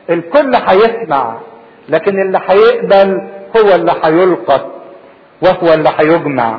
الكل هيسمع لكن اللي هيقبل هو اللي هيلقط وهو اللي هيجمع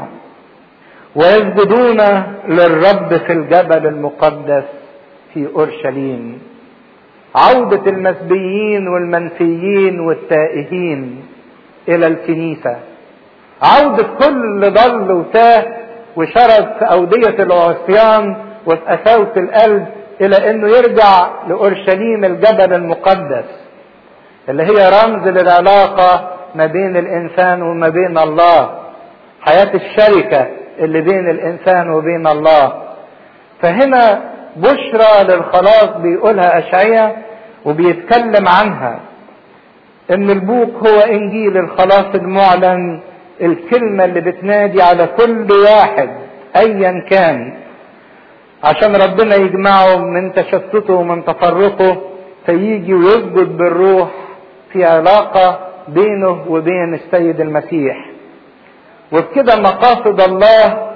ويسجدون للرب في الجبل المقدس في اورشليم عودة المسبيين والمنفيين والتائهين الى الكنيسة عودة كل اللي ضل وتاه وشرد في أودية العصيان وفي قساوة القلب إلى إنه يرجع لأورشليم الجبل المقدس اللي هي رمز للعلاقة ما بين الإنسان وما بين الله حياة الشركة اللي بين الإنسان وبين الله فهنا بشرى للخلاص بيقولها أشعية وبيتكلم عنها ان البوق هو انجيل الخلاص المعلن الكلمة اللي بتنادي على كل واحد ايا كان عشان ربنا يجمعه من تشتته ومن تفرقه فيجي ويسجد بالروح في علاقة بينه وبين السيد المسيح وبكده مقاصد الله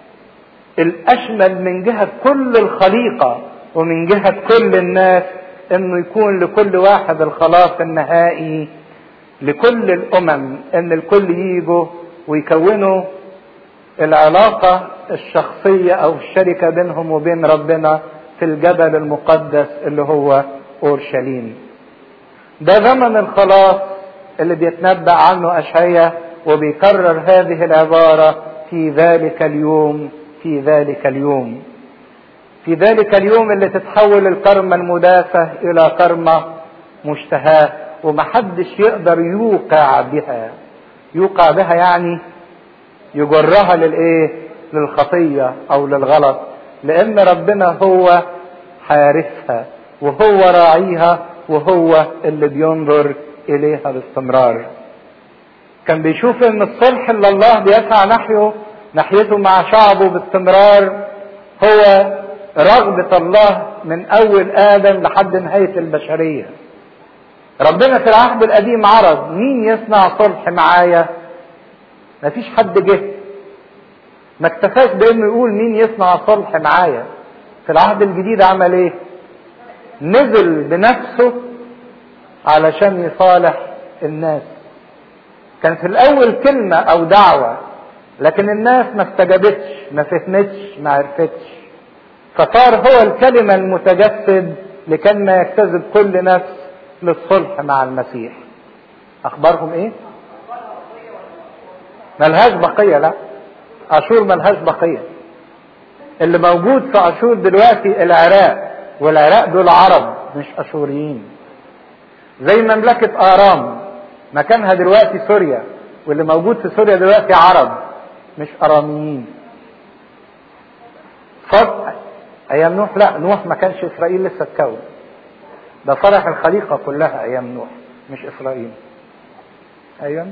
الاشمل من جهة كل الخليقة ومن جهة كل الناس انه يكون لكل واحد الخلاص النهائي لكل الامم ان الكل يجوا ويكونوا العلاقة الشخصية او الشركة بينهم وبين ربنا في الجبل المقدس اللي هو اورشليم ده زمن الخلاص اللي بيتنبأ عنه اشعيا وبيكرر هذه العبارة في ذلك اليوم في ذلك اليوم في ذلك اليوم اللي تتحول الكرمة المدافة إلى كرمة مشتهاة ومحدش يقدر يوقع بها يوقع بها يعني يجرها للإيه؟ للخطية أو للغلط لأن ربنا هو حارسها وهو راعيها وهو اللي بينظر إليها باستمرار كان بيشوف ان الصلح اللي الله بيسعى نحيه ناحيته مع شعبه باستمرار هو رغبة الله من أول آدم لحد نهاية البشرية. ربنا في العهد القديم عرض مين يصنع صلح معايا؟ مفيش حد جه. ما اكتفاش بإنه يقول مين يصنع صلح معايا. في العهد الجديد عمل إيه؟ نزل بنفسه علشان يصالح الناس. كان في الأول كلمة أو دعوة لكن الناس ما استجابتش ما فهمتش ما عرفتش فصار هو الكلمة المتجسد لكي ما يجتذب كل نفس للصلح مع المسيح أخبارهم إيه؟ ملهاش بقية لا أشور ملهاش بقية اللي موجود في أشور دلوقتي العراق والعراق دول عرب مش أشوريين زي مملكة آرام مكانها دلوقتي سوريا واللي موجود في سوريا دلوقتي عرب مش أراميين فرق ايام نوح لا نوح ما كانش اسرائيل لسه اتكون ده صالح الخليقة كلها ايام نوح مش اسرائيل ايوه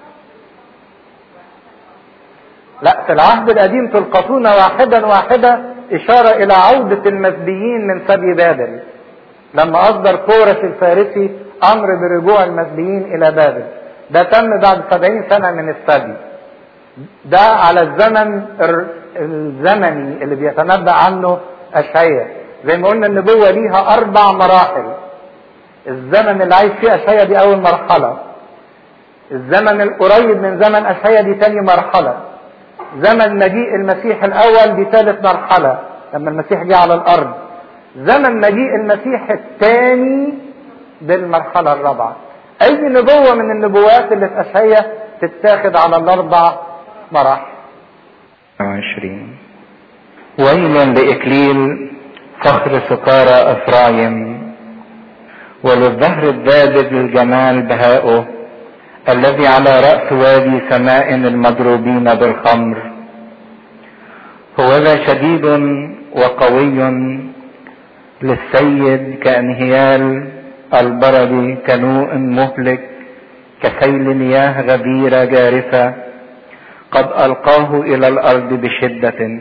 لا في العهد القديم تلقطون واحدا واحدا اشارة الى عودة المسبيين من سبي بابل لما اصدر كورش الفارسي امر برجوع المسبيين الى بابل ده تم بعد سبعين سنة من السبي ده على الزمن الزمني اللي بيتنبأ عنه أشعية زي ما قلنا النبوة ليها أربع مراحل الزمن اللي عايش فيه أشعية دي أول مرحلة الزمن القريب من زمن أشعية دي تاني مرحلة زمن مجيء المسيح الأول دي ثالث مرحلة لما المسيح جه على الأرض زمن مجيء المسيح الثاني دي المرحلة الرابعة أي نبوة من النبوات اللي في أشعية تتاخد على الأربع مراحل وعشرين ويل لإكليل فخر سكارى إفرايم وللظهر الذابذ الجمال بهاؤه الذي على رأس وادي سماء المضروبين بالخمر هو ذا شديد وقوي للسيد كانهيال البرد كنوء مهلك كسيل مياه غبيرة جارفة قد ألقاه إلى الأرض بشدة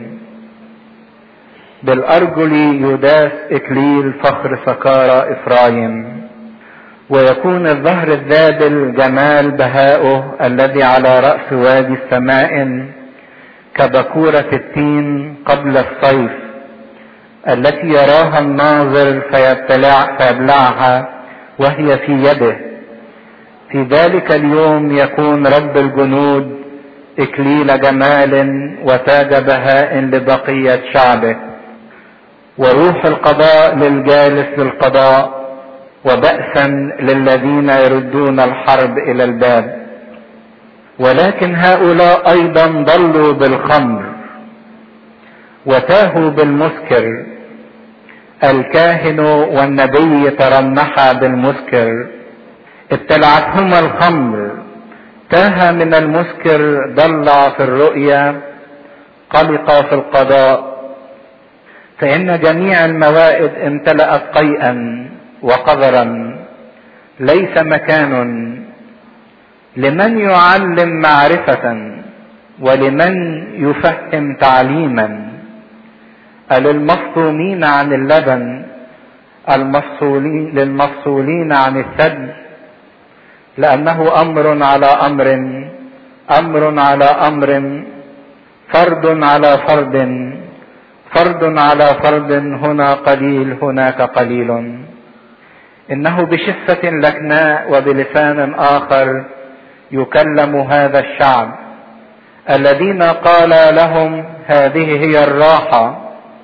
بالأرجل يداس إكليل فخر سكارى إفرايم ويكون الظهر الذابل جمال بهاؤه الذي على رأس وادي السماء كبكورة التين قبل الصيف التي يراها الناظر فيبتلع فيبلعها وهي في يده في ذلك اليوم يكون رب الجنود اكليل جمال وتاج بهاء لبقيه شعبه وروح القضاء للجالس للقضاء وبأسا للذين يردون الحرب الى الباب ولكن هؤلاء ايضا ضلوا بالخمر وتاهوا بالمسكر الكاهن والنبي ترنحا بالمسكر ابتلعتهما الخمر تاه من المسكر ضلع في الرؤيا قلق في القضاء فإن جميع الموائد امتلأت قيئا وقذرا ليس مكان لمن يعلم معرفة ولمن يفهم تعليما للمفطومين عن اللبن المفصولين للمفصولين عن الثدي لأنه أمر على أمر أمر على أمر فرد على فرد فرد على فرد هنا قليل هناك قليل إنه بشفة لكناء وبلسان آخر يكلم هذا الشعب الذين قال لهم هذه هي الراحة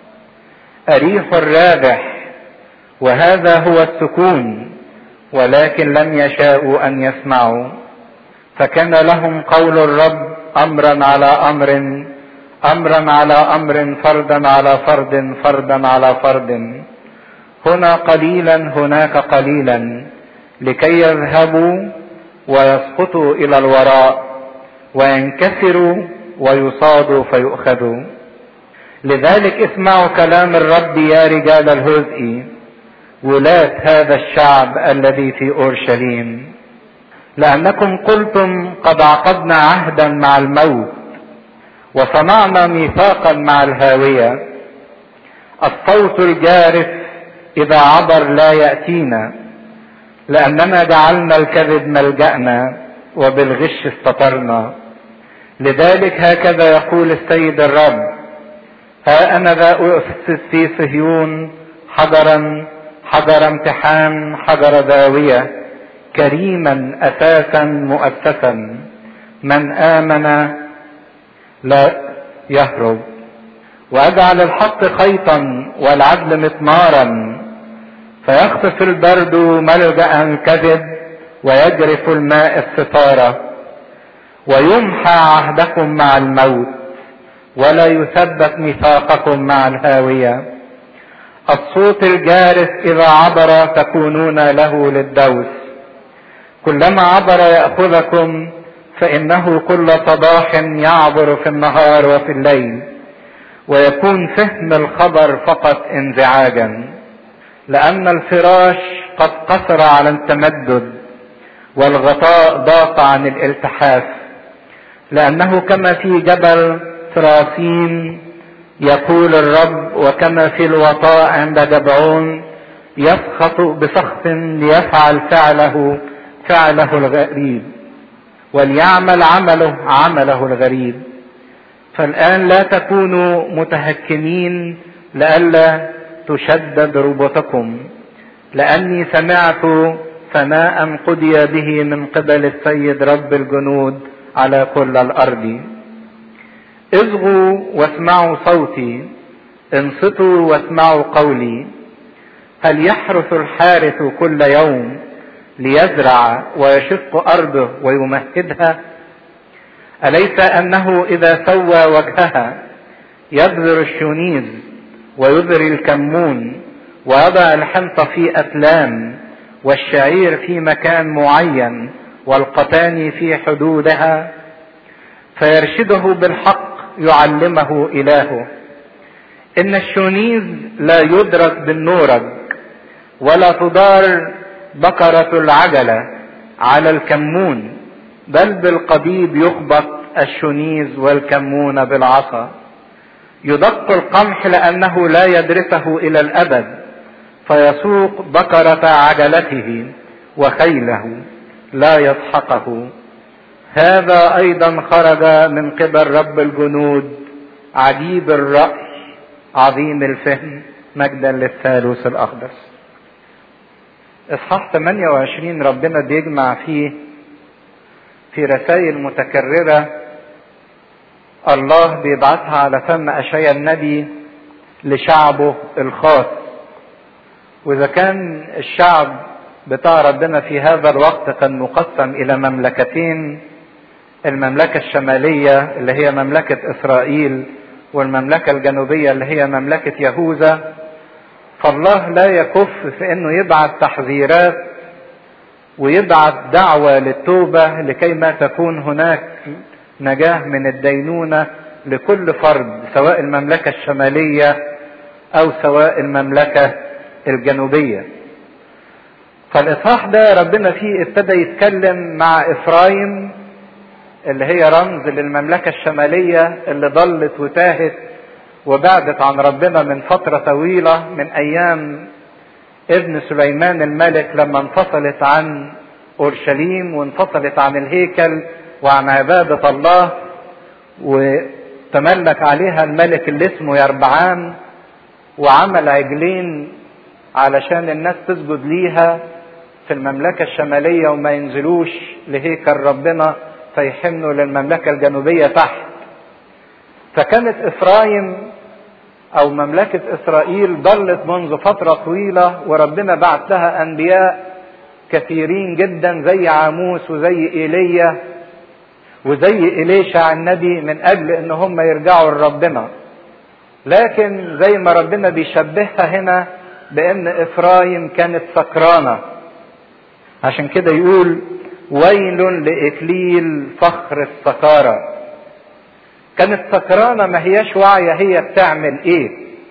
أريح الرابح وهذا هو السكون ولكن لم يشاءوا أن يسمعوا فكان لهم قول الرب أمرا على أمر أمرا على أمر فردا على فرد فردا على فرد هنا قليلا هناك قليلا لكي يذهبوا ويسقطوا إلى الوراء وينكسروا ويصادوا فيؤخذوا لذلك اسمعوا كلام الرب يا رجال الهزء ولاة هذا الشعب الذي في اورشليم لانكم قلتم قد عقدنا عهدا مع الموت وصنعنا ميثاقا مع الهاويه الصوت الجارف اذا عبر لا ياتينا لاننا جعلنا الكذب ملجانا وبالغش استطرنا لذلك هكذا يقول السيد الرب ها انا ذا اسس في صهيون حجرا حجر امتحان حجر زاويه كريما اساسا مؤسسا من امن لا يهرب واجعل الحق خيطا والعدل مسمارا فيخطف البرد ملجا الكذب ويجرف الماء الستاره ويمحى عهدكم مع الموت ولا يثبت ميثاقكم مع الهاويه الصوت الجارف اذا عبر تكونون له للدوس كلما عبر ياخذكم فانه كل صباح يعبر في النهار وفي الليل ويكون فهم الخبر فقط انزعاجا لان الفراش قد قصر على التمدد والغطاء ضاق عن الالتحاف لانه كما في جبل فراسين يقول الرب وكما في الوطاء عند جبعون يسخط بسخط ليفعل فعله فعله الغريب وليعمل عمله عمله الغريب فالآن لا تكونوا متهكمين لئلا تشدد ربطكم لأني سمعت ثناء قضي به من قبل السيد رب الجنود على كل الأرض اصغوا واسمعوا صوتي انصتوا واسمعوا قولي هل يحرث الحارث كل يوم ليزرع ويشق ارضه ويمهدها اليس انه اذا سوى وجهها يبذر الشونيز ويذري الكمون ويضع الحنطه في اتلام والشعير في مكان معين والقتان في حدودها فيرشده بالحق يعلمه إلهه إن الشونيز لا يدرك بالنورج ولا تدار بقرة العجلة على الكمون بل بالقضيب يخبط الشونيز والكمون بالعصا يدق القمح لأنه لا يدرسه إلى الأبد فيسوق بقرة عجلته وخيله لا يسحقه هذا ايضا خرج من قبل رب الجنود عجيب الراي عظيم الفهم مجدا للثالوث الاقدس اصحاح 28 ربنا بيجمع فيه في رسائل متكررة الله بيبعتها على فم أشياء النبي لشعبه الخاص وإذا كان الشعب بتاع ربنا في هذا الوقت كان مقسم إلى مملكتين المملكة الشمالية اللي هي مملكة إسرائيل والمملكة الجنوبية اللي هي مملكة يهوذا فالله لا يكف في انه يبعث تحذيرات ويبعث دعوة للتوبة لكي ما تكون هناك نجاة من الدينونة لكل فرد سواء المملكة الشمالية او سواء المملكة الجنوبية فالاصحاح ده ربنا فيه ابتدى يتكلم مع افرايم اللي هي رمز للمملكة الشمالية اللي ضلت وتاهت وبعدت عن ربنا من فترة طويلة من أيام ابن سليمان الملك لما انفصلت عن أورشليم وانفصلت عن الهيكل وعن عبادة الله وتملك عليها الملك اللي اسمه يربعام وعمل عجلين علشان الناس تسجد ليها في المملكة الشمالية وما ينزلوش لهيكل ربنا فيحنوا للمملكة الجنوبية تحت فكانت إفرايم أو مملكة إسرائيل ضلت منذ فترة طويلة وربنا بعت لها أنبياء كثيرين جدا زي عاموس وزي إيليا وزي إليشع النبي من أجل إن هم يرجعوا لربنا لكن زي ما ربنا بيشبهها هنا بأن إفرايم كانت سكرانة عشان كده يقول ويل لإكليل فخر السكارة كانت سكرانة ما هياش واعية هي بتعمل ايه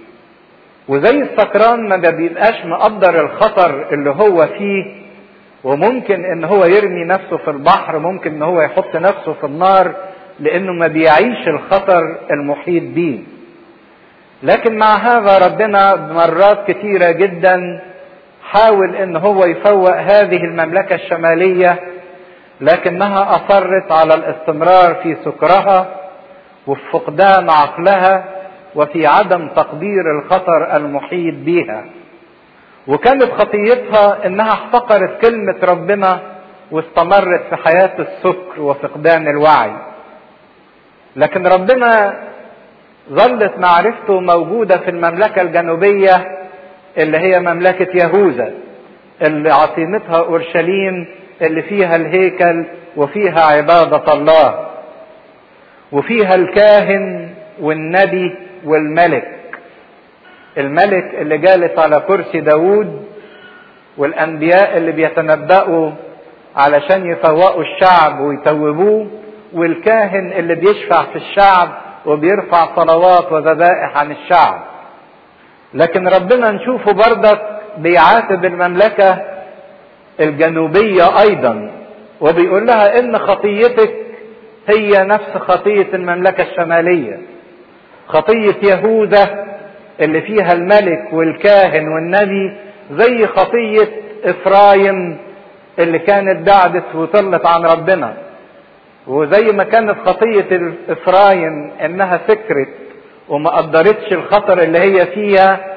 وزي السكران ما بيبقاش مقدر الخطر اللي هو فيه وممكن ان هو يرمي نفسه في البحر ممكن ان هو يحط نفسه في النار لانه ما بيعيش الخطر المحيط بيه لكن مع هذا ربنا مرات كتيرة جدا حاول ان هو يفوق هذه المملكة الشمالية لكنها اصرت على الاستمرار في سكرها وفي فقدان عقلها وفي عدم تقدير الخطر المحيط بها وكانت خطيتها انها احتقرت كلمة ربنا واستمرت في حياة السكر وفقدان الوعي لكن ربنا ظلت معرفته موجودة في المملكة الجنوبية اللي هي مملكة يهوذا اللي عاصمتها اورشليم اللي فيها الهيكل وفيها عبادة الله وفيها الكاهن والنبي والملك الملك اللي جالس على كرسي داوود والانبياء اللي بيتنبأوا علشان يفوقوا الشعب ويتوبوه والكاهن اللي بيشفع في الشعب وبيرفع صلوات وذبائح عن الشعب لكن ربنا نشوفه بردك بيعاتب المملكة الجنوبية ايضا وبيقول لها ان خطيتك هي نفس خطية المملكة الشمالية خطية يهوذا اللي فيها الملك والكاهن والنبي زي خطية افرايم اللي كانت بعدت وطلت عن ربنا وزي ما كانت خطية افرايم انها سكرت وما قدرتش الخطر اللي هي فيها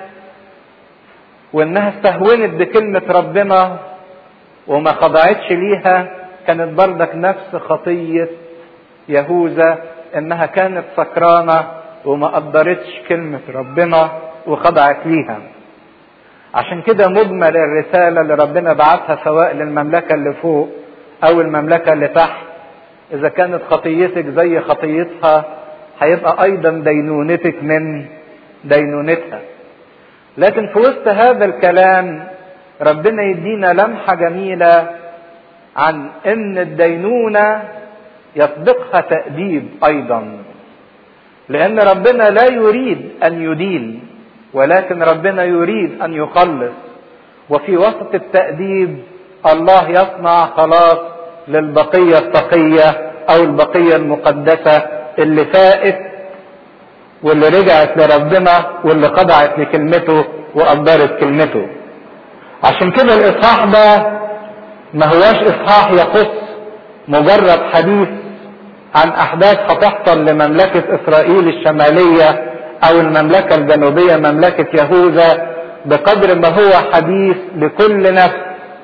وانها استهونت بكلمة ربنا وما خضعتش ليها كانت بردك نفس خطية يهوذا انها كانت سكرانة وما قدرتش كلمة ربنا وخضعت ليها عشان كده مجمل الرسالة اللي ربنا بعتها سواء للمملكة اللي فوق او المملكة اللي تحت اذا كانت خطيتك زي خطيتها هيبقى ايضا دينونتك من دينونتها لكن في وسط هذا الكلام ربنا يدينا لمحة جميلة عن ان الدينونة يسبقها تأديب ايضا لان ربنا لا يريد ان يدين ولكن ربنا يريد ان يخلص وفي وسط التأديب الله يصنع خلاص للبقية التقية او البقية المقدسة اللي فائت واللي رجعت لربنا واللي خضعت لكلمته وقدرت كلمته عشان كده الاصحاح ده ما هواش اصحاح يخص مجرد حديث عن احداث هتحصل لمملكة اسرائيل الشمالية او المملكة الجنوبية مملكة يهوذا بقدر ما هو حديث لكل نفس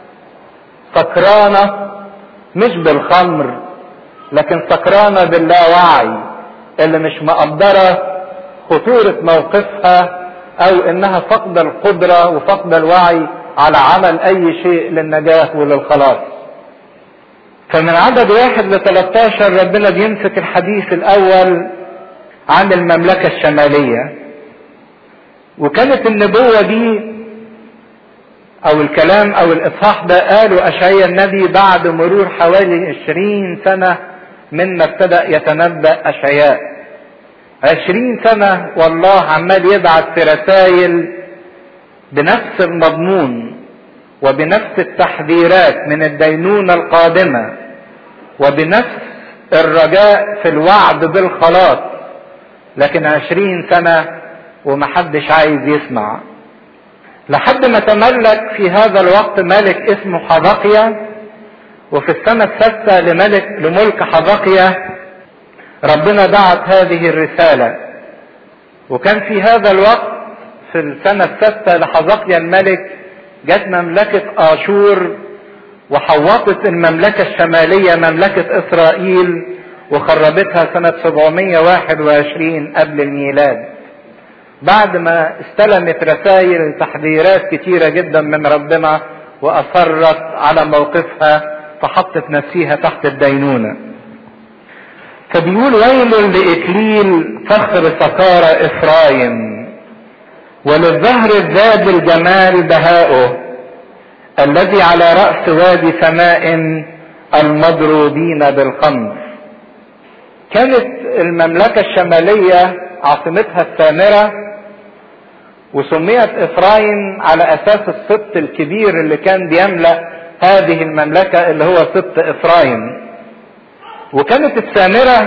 سكرانة مش بالخمر لكن سكرانة باللاوعي اللي مش مقدرة خطورة موقفها او انها فقد القدرة وفقد الوعي على عمل اي شيء للنجاة وللخلاص فمن عدد واحد ل 13 ربنا بيمسك الحديث الاول عن المملكة الشمالية وكانت النبوة دي او الكلام او الاصحاح ده قاله اشعيا النبي بعد مرور حوالي عشرين سنة من ما ابتدأ يتنبأ اشعياء عشرين سنة والله عمال يبعت في رسائل بنفس المضمون وبنفس التحذيرات من الدينونة القادمة وبنفس الرجاء في الوعد بالخلاص لكن عشرين سنة ومحدش عايز يسمع لحد ما تملك في هذا الوقت ملك اسمه حبقية وفي السنة السادسة لملك لملك حبقية ربنا بعت هذه الرسالة وكان في هذا الوقت في السنة السادسة لحبقية الملك جت مملكة آشور وحوطت المملكة الشمالية مملكة إسرائيل وخربتها سنة 721 قبل الميلاد بعد ما استلمت رسائل تحذيرات كتيرة جدا من ربنا وأصرت على موقفها فحطت نفسها تحت الدينونة فبيقول ويل لإكليل فخر سكارى إفرايم وللزهر الذاب الجمال بهاؤه الذي على رأس وادي سماء المضروبين بالخمر كانت المملكة الشمالية عاصمتها السامرة وسميت إفرايم على أساس السبط الكبير اللي كان بيملأ هذه المملكة اللي هو سبط إفرايم وكانت السامرة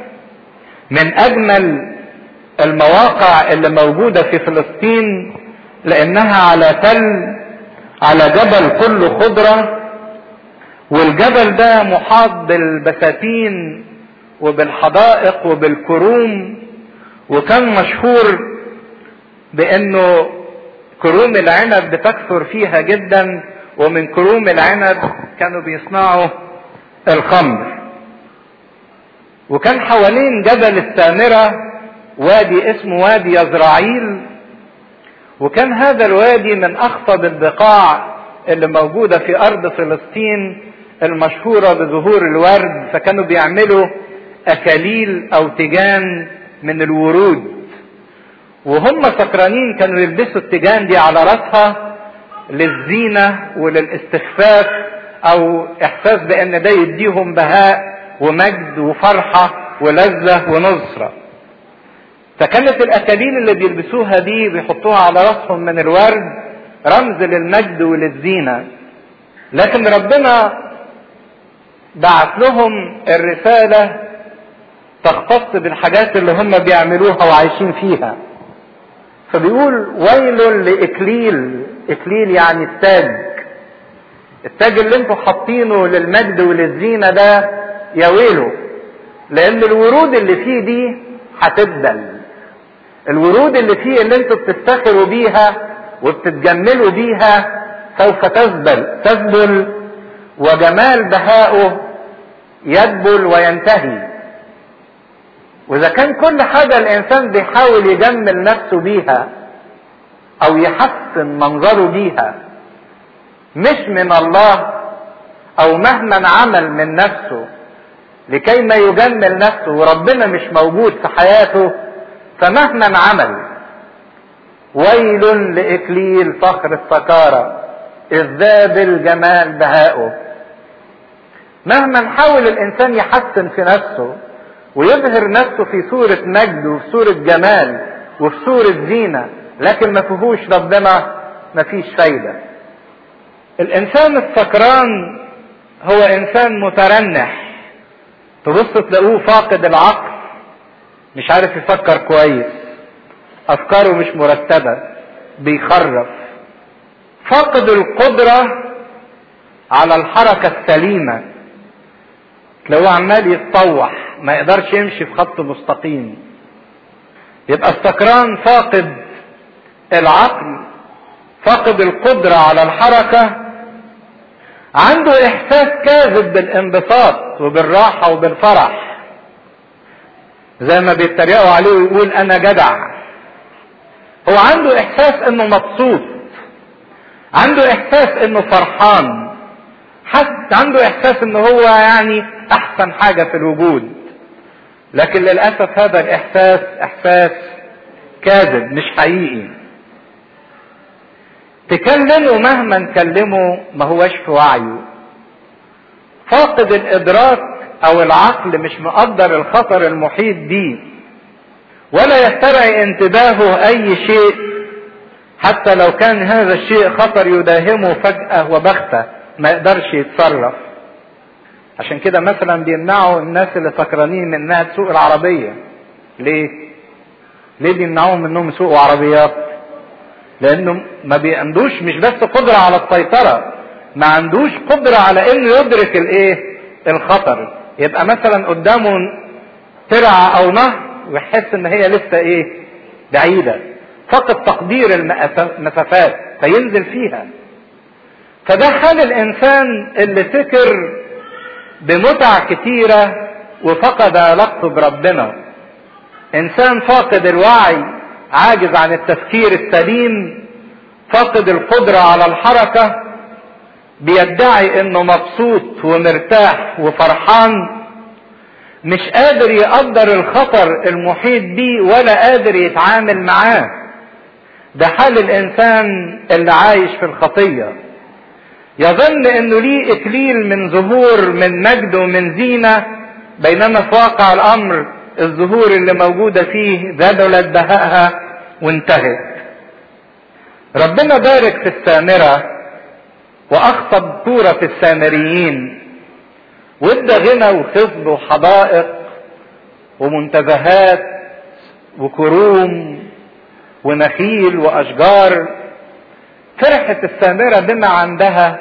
من أجمل المواقع اللي موجودة في فلسطين لأنها على تل على جبل كله خضرة والجبل ده محاط بالبساتين وبالحدائق وبالكروم وكان مشهور بانه كروم العنب بتكثر فيها جدا ومن كروم العنب كانوا بيصنعوا الخمر وكان حوالين جبل السامرة وادي اسمه وادي يزرعيل وكان هذا الوادي من اخفض البقاع اللي موجودة في ارض فلسطين المشهورة بظهور الورد فكانوا بيعملوا اكاليل او تيجان من الورود وهم سكرانين كانوا يلبسوا التيجان دي على راسها للزينة وللاستخفاف او احساس بان ده يديهم بهاء ومجد وفرحة ولذة ونصرة فكانت الاكاليل اللي بيلبسوها دي بيحطوها على راسهم من الورد رمز للمجد وللزينة لكن ربنا بعت لهم الرسالة تختص بالحاجات اللي هم بيعملوها وعايشين فيها فبيقول ويل لإكليل إكليل يعني التاج التاج اللي انتوا حاطينه للمجد وللزينة ده يا ويله لأن الورود اللي فيه دي هتدبل الورود اللي فيه اللي انتوا بتفتخروا بيها وبتتجملوا بيها سوف تذبل تذبل وجمال بهائه يدبل وينتهي واذا كان كل حاجة الانسان بيحاول يجمل نفسه بيها او يحسن منظره بيها مش من الله او مهما عمل من نفسه لكي ما يجمل نفسه وربنا مش موجود في حياته فمهما عمل ويل لإكليل فخر السكارة إذ ذاب الجمال بهاؤه مهما حاول الإنسان يحسن في نفسه ويظهر نفسه في صورة مجد وفي صورة جمال وفي صورة زينة لكن ما فيهوش ربنا ما فيش فايدة الإنسان السكران هو إنسان مترنح تبص تلاقوه فاقد العقل مش عارف يفكر كويس افكاره مش مرتبه بيخرف فاقد القدره على الحركه السليمه تلاقوه عمال يتطوح ما يقدرش يمشي في خط مستقيم يبقى السكران فاقد العقل فاقد القدره على الحركه عنده احساس كاذب بالانبساط وبالراحة وبالفرح زي ما بيتريقوا عليه ويقول انا جدع هو عنده احساس انه مبسوط عنده احساس انه فرحان حتى عنده احساس انه هو يعني احسن حاجة في الوجود لكن للأسف هذا الاحساس احساس كاذب مش حقيقي تكلمه مهما نكلمه ما هوش في وعيه فاقد الادراك او العقل مش مقدر الخطر المحيط بيه ولا يسترعي انتباهه اي شيء حتى لو كان هذا الشيء خطر يداهمه فجأة وبغتة ما يقدرش يتصرف عشان كده مثلا بيمنعوا الناس اللي سكرانين من انها تسوق العربية ليه؟ ليه بيمنعوهم انهم يسوقوا عربيات؟ لانه ما بيعندوش مش بس قدرة على السيطرة ما عندوش قدرة على انه يدرك الايه؟ الخطر يبقى مثلا قدامه ترعة او نهر ويحس ان هي لسه ايه؟ بعيدة فقد تقدير المسافات فينزل فيها فده حال الانسان اللي فكر بمتع كتيرة وفقد علاقته بربنا انسان فاقد الوعي عاجز عن التفكير السليم فاقد القدرة على الحركة بيدعي انه مبسوط ومرتاح وفرحان مش قادر يقدر الخطر المحيط بيه ولا قادر يتعامل معاه ده حال الانسان اللي عايش في الخطيه يظن انه ليه اكليل من ظهور من مجد ومن زينه بينما في واقع الامر الظهور اللي موجوده فيه ذبلت بهائها وانتهت ربنا بارك في السامره واخطب كوره في السامريين وادى غنى وخصب وحدائق ومنتزهات وكروم ونخيل واشجار فرحت السامرة بما عندها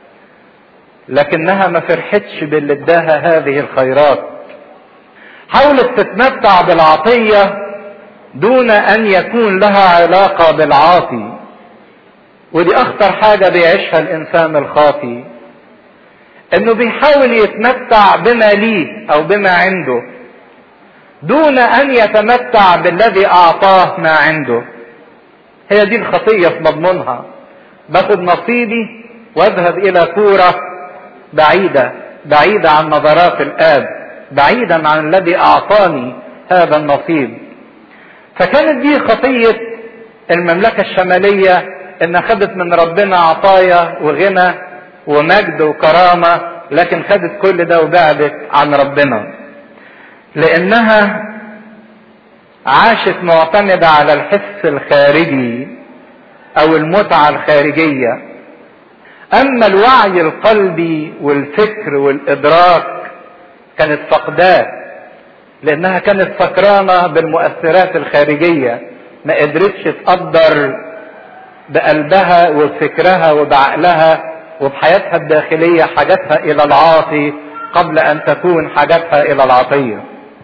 لكنها ما فرحتش باللي اداها هذه الخيرات حاولت تتمتع بالعطية دون ان يكون لها علاقة بالعاطي ودي اخطر حاجة بيعيشها الانسان الخاطي انه بيحاول يتمتع بما ليه او بما عنده دون ان يتمتع بالذي اعطاه ما عنده هي دي الخطية في مضمونها باخد نصيبي واذهب الى كورة بعيدة بعيدة عن نظرات الاب بعيدا عن الذي اعطاني هذا النصيب فكانت دي خطية المملكة الشمالية ان خدت من ربنا عطايا وغنى ومجد وكرامة لكن خدت كل ده وبعدت عن ربنا لانها عاشت معتمدة على الحس الخارجي او المتعة الخارجية اما الوعي القلبي والفكر والادراك كانت فقداه لانها كانت سكرانة بالمؤثرات الخارجية ما قدرتش تقدر بقلبها وبفكرها وبعقلها وبحياتها الداخلية حاجاتها الى العاطي قبل ان تكون حاجاتها الى العطية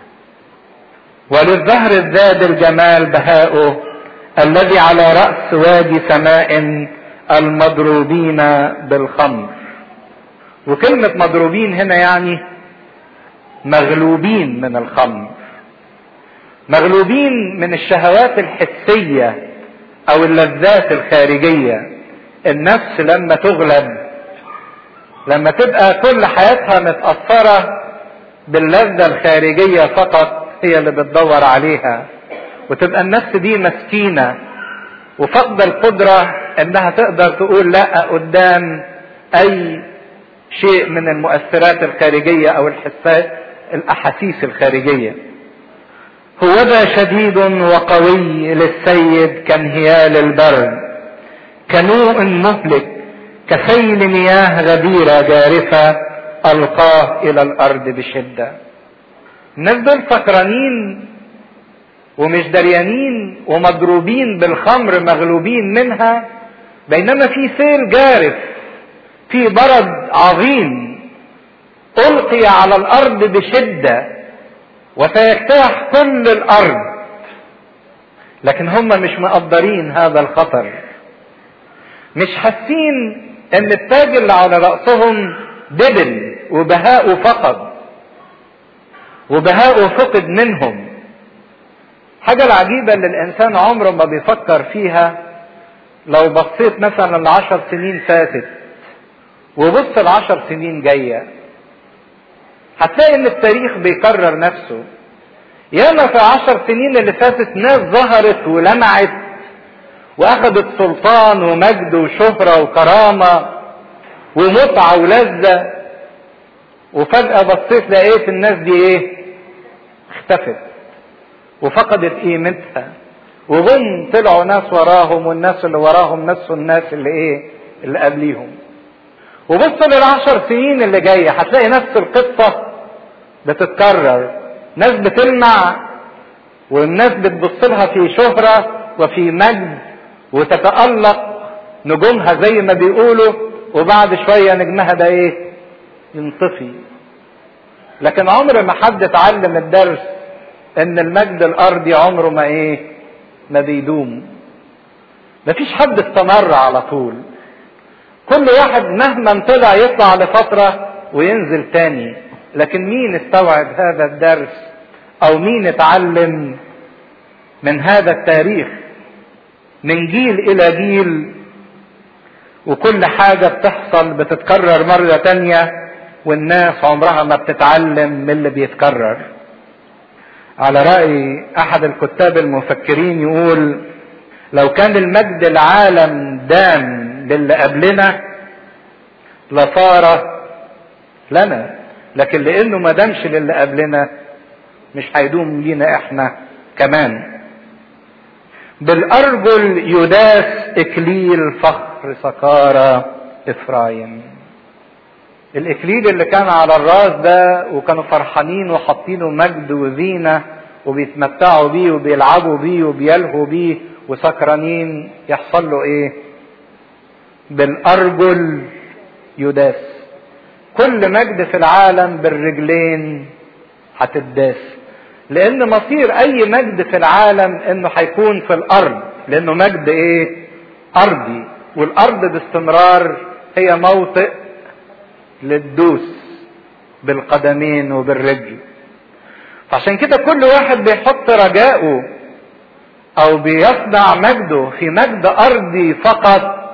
وللزهر الزاد الجمال بهاؤه الذي على رأس وادي سماء المضروبين بالخمر وكلمة مضروبين هنا يعني مغلوبين من الخمر مغلوبين من الشهوات الحسية او اللذات الخارجية النفس لما تغلب لما تبقى كل حياتها متأثرة باللذة الخارجية فقط هي اللي بتدور عليها وتبقى النفس دي مسكينة وفقد القدرة انها تقدر تقول لا قدام اي شيء من المؤثرات الخارجية او الحسات الاحاسيس الخارجية هو ذا شديد وقوي للسيد كانهيال البر كنوء مهلك كسيل مياه غديرة جارفة ألقاه إلى الأرض بشدة الناس دول فكرانين ومش دريانين ومضروبين بالخمر مغلوبين منها بينما في سيل جارف في برد عظيم ألقي على الأرض بشدة وسيجتاح كل الأرض لكن هم مش مقدرين هذا الخطر مش حاسين ان التاج اللي على رأسهم دبل وبهاءه فقد وبهاءه فقد منهم حاجة العجيبة اللي الإنسان عمره ما بيفكر فيها لو بصيت مثلا لعشر سنين فاتت وبص العشر سنين جاية هتلاقي ان التاريخ بيكرر نفسه ياما في العشر سنين اللي فاتت ناس ظهرت ولمعت واخدت سلطان ومجد وشهرة وكرامة ومتعة ولذة وفجأة بصيت لقيت الناس دي ايه اختفت وفقدت قيمتها وجم طلعوا ناس وراهم والناس اللي وراهم نسوا الناس اللي ايه اللي قبليهم وبص للعشر سنين اللي جاية هتلاقي نفس القصة بتتكرر ناس بتلمع والناس بتبص لها في شهرة وفي مجد وتتألق نجومها زي ما بيقولوا وبعد شوية نجمها ده ايه ينطفي لكن عمر ما حد اتعلم الدرس ان المجد الارضي عمره ما ايه ما بيدوم مفيش حد استمر على طول كل واحد مهما طلع يطلع لفترة وينزل تاني لكن مين استوعب هذا الدرس او مين اتعلم من هذا التاريخ من جيل الى جيل وكل حاجة بتحصل بتتكرر مرة تانية والناس عمرها ما بتتعلم من اللي بيتكرر على رأي أحد الكتاب المفكرين يقول لو كان المجد العالم دام للي قبلنا لصار لنا لكن لأنه ما دامش للي قبلنا مش هيدوم لينا احنا كمان بالأرجل يداس إكليل فخر سكارى إفرايم الإكليل اللي كان على الراس ده وكانوا فرحانين وحاطينه مجد وزينة وبيتمتعوا بيه وبيلعبوا بيه وبيلهوا بيه وسكرانين يحصل له ايه بالأرجل يداس كل مجد في العالم بالرجلين هتداس لان مصير اي مجد في العالم انه هيكون في الارض لانه مجد ايه ارضي والارض باستمرار هي موطئ للدوس بالقدمين وبالرجل عشان كده كل واحد بيحط رجاءه او بيصنع مجده في مجد ارضي فقط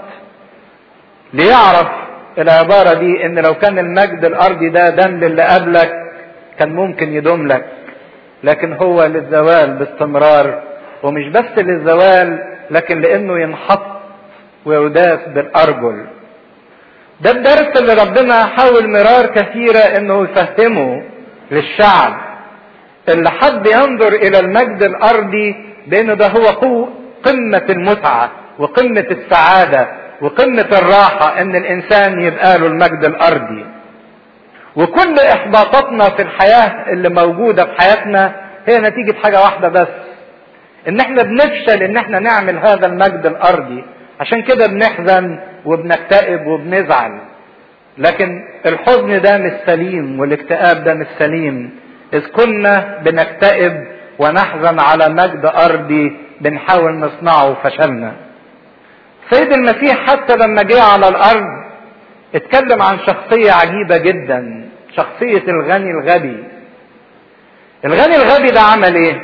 ليعرف العبارة دي ان لو كان المجد الارضي ده دم للي قبلك كان ممكن يدوم لك لكن هو للزوال باستمرار ومش بس للزوال لكن لانه ينحط ويداس بالارجل ده الدرس اللي ربنا حاول مرار كثيرة انه يفهمه للشعب اللي حد ينظر الى المجد الارضي بانه ده هو قمة المتعة وقمة السعادة وقمة الراحة ان الانسان يبقى له المجد الارضي وكل احباطاتنا في الحياة اللي موجودة في حياتنا هي نتيجة حاجة واحدة بس ان احنا بنفشل ان احنا نعمل هذا المجد الارضي عشان كده بنحزن وبنكتئب وبنزعل لكن الحزن ده مش سليم والاكتئاب ده مش سليم اذ كنا بنكتئب ونحزن على مجد ارضي بنحاول نصنعه وفشلنا سيد المسيح حتى لما جه على الارض اتكلم عن شخصية عجيبة جدا شخصية الغني الغبي الغني الغبي ده عمل ايه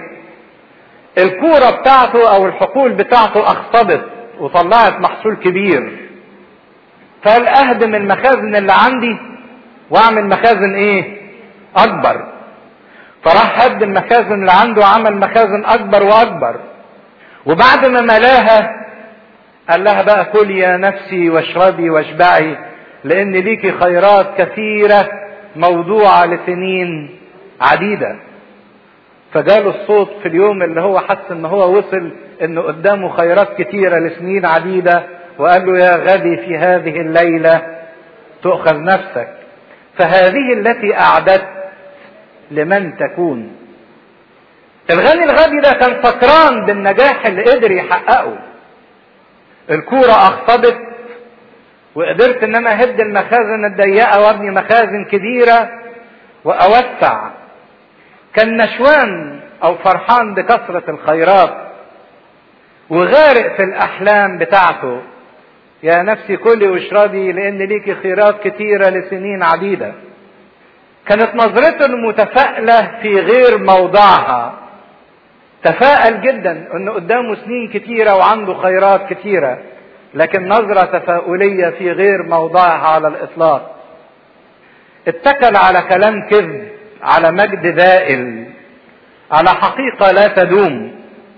الكورة بتاعته او الحقول بتاعته اخصبت وطلعت محصول كبير فقال اهدم المخازن اللي عندي واعمل مخازن ايه اكبر فراح هد المخازن اللي عنده وعمل مخازن اكبر واكبر وبعد ما ملاها قال لها بقى كلي يا نفسي واشربي واشبعي لان ليكي خيرات كثيرة موضوعة لسنين عديدة فجاله الصوت في اليوم اللي هو حس ان هو وصل انه قدامه خيرات كثيرة لسنين عديدة وقال له يا غبي في هذه الليلة تؤخذ نفسك فهذه التي اعددت لمن تكون الغني الغبي ده كان سكران بالنجاح اللي قدر يحققه الكورة اخصبت وقدرت ان انا اهد المخازن الضيقه وابني مخازن كبيره واوسع كان نشوان او فرحان بكثره الخيرات وغارق في الاحلام بتاعته يا نفسي كلي واشربي لان ليكي خيرات كتيرة لسنين عديدة كانت نظرته المتفائلة في غير موضعها تفائل جدا انه قدامه سنين كتيرة وعنده خيرات كتيرة لكن نظرة تفاؤلية في غير موضعها على الاطلاق اتكل على كلام كذب على مجد دائل على حقيقة لا تدوم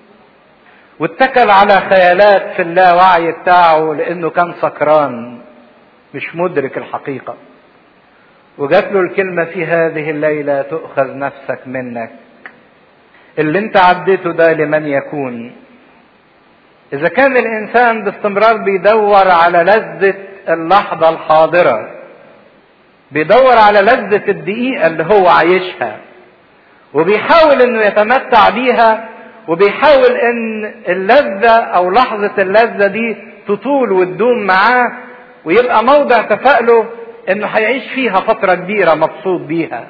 واتكل على خيالات في اللاوعي بتاعه لانه كان سكران مش مدرك الحقيقة وجات له الكلمة في هذه الليلة تؤخذ نفسك منك اللي انت عديته ده لمن يكون اذا كان الانسان باستمرار بيدور على لذة اللحظة الحاضرة بيدور على لذة الدقيقة اللي هو عايشها وبيحاول انه يتمتع بيها وبيحاول ان اللذة او لحظة اللذة دي تطول وتدوم معاه ويبقى موضع تفائله انه هيعيش فيها فترة كبيرة مبسوط بيها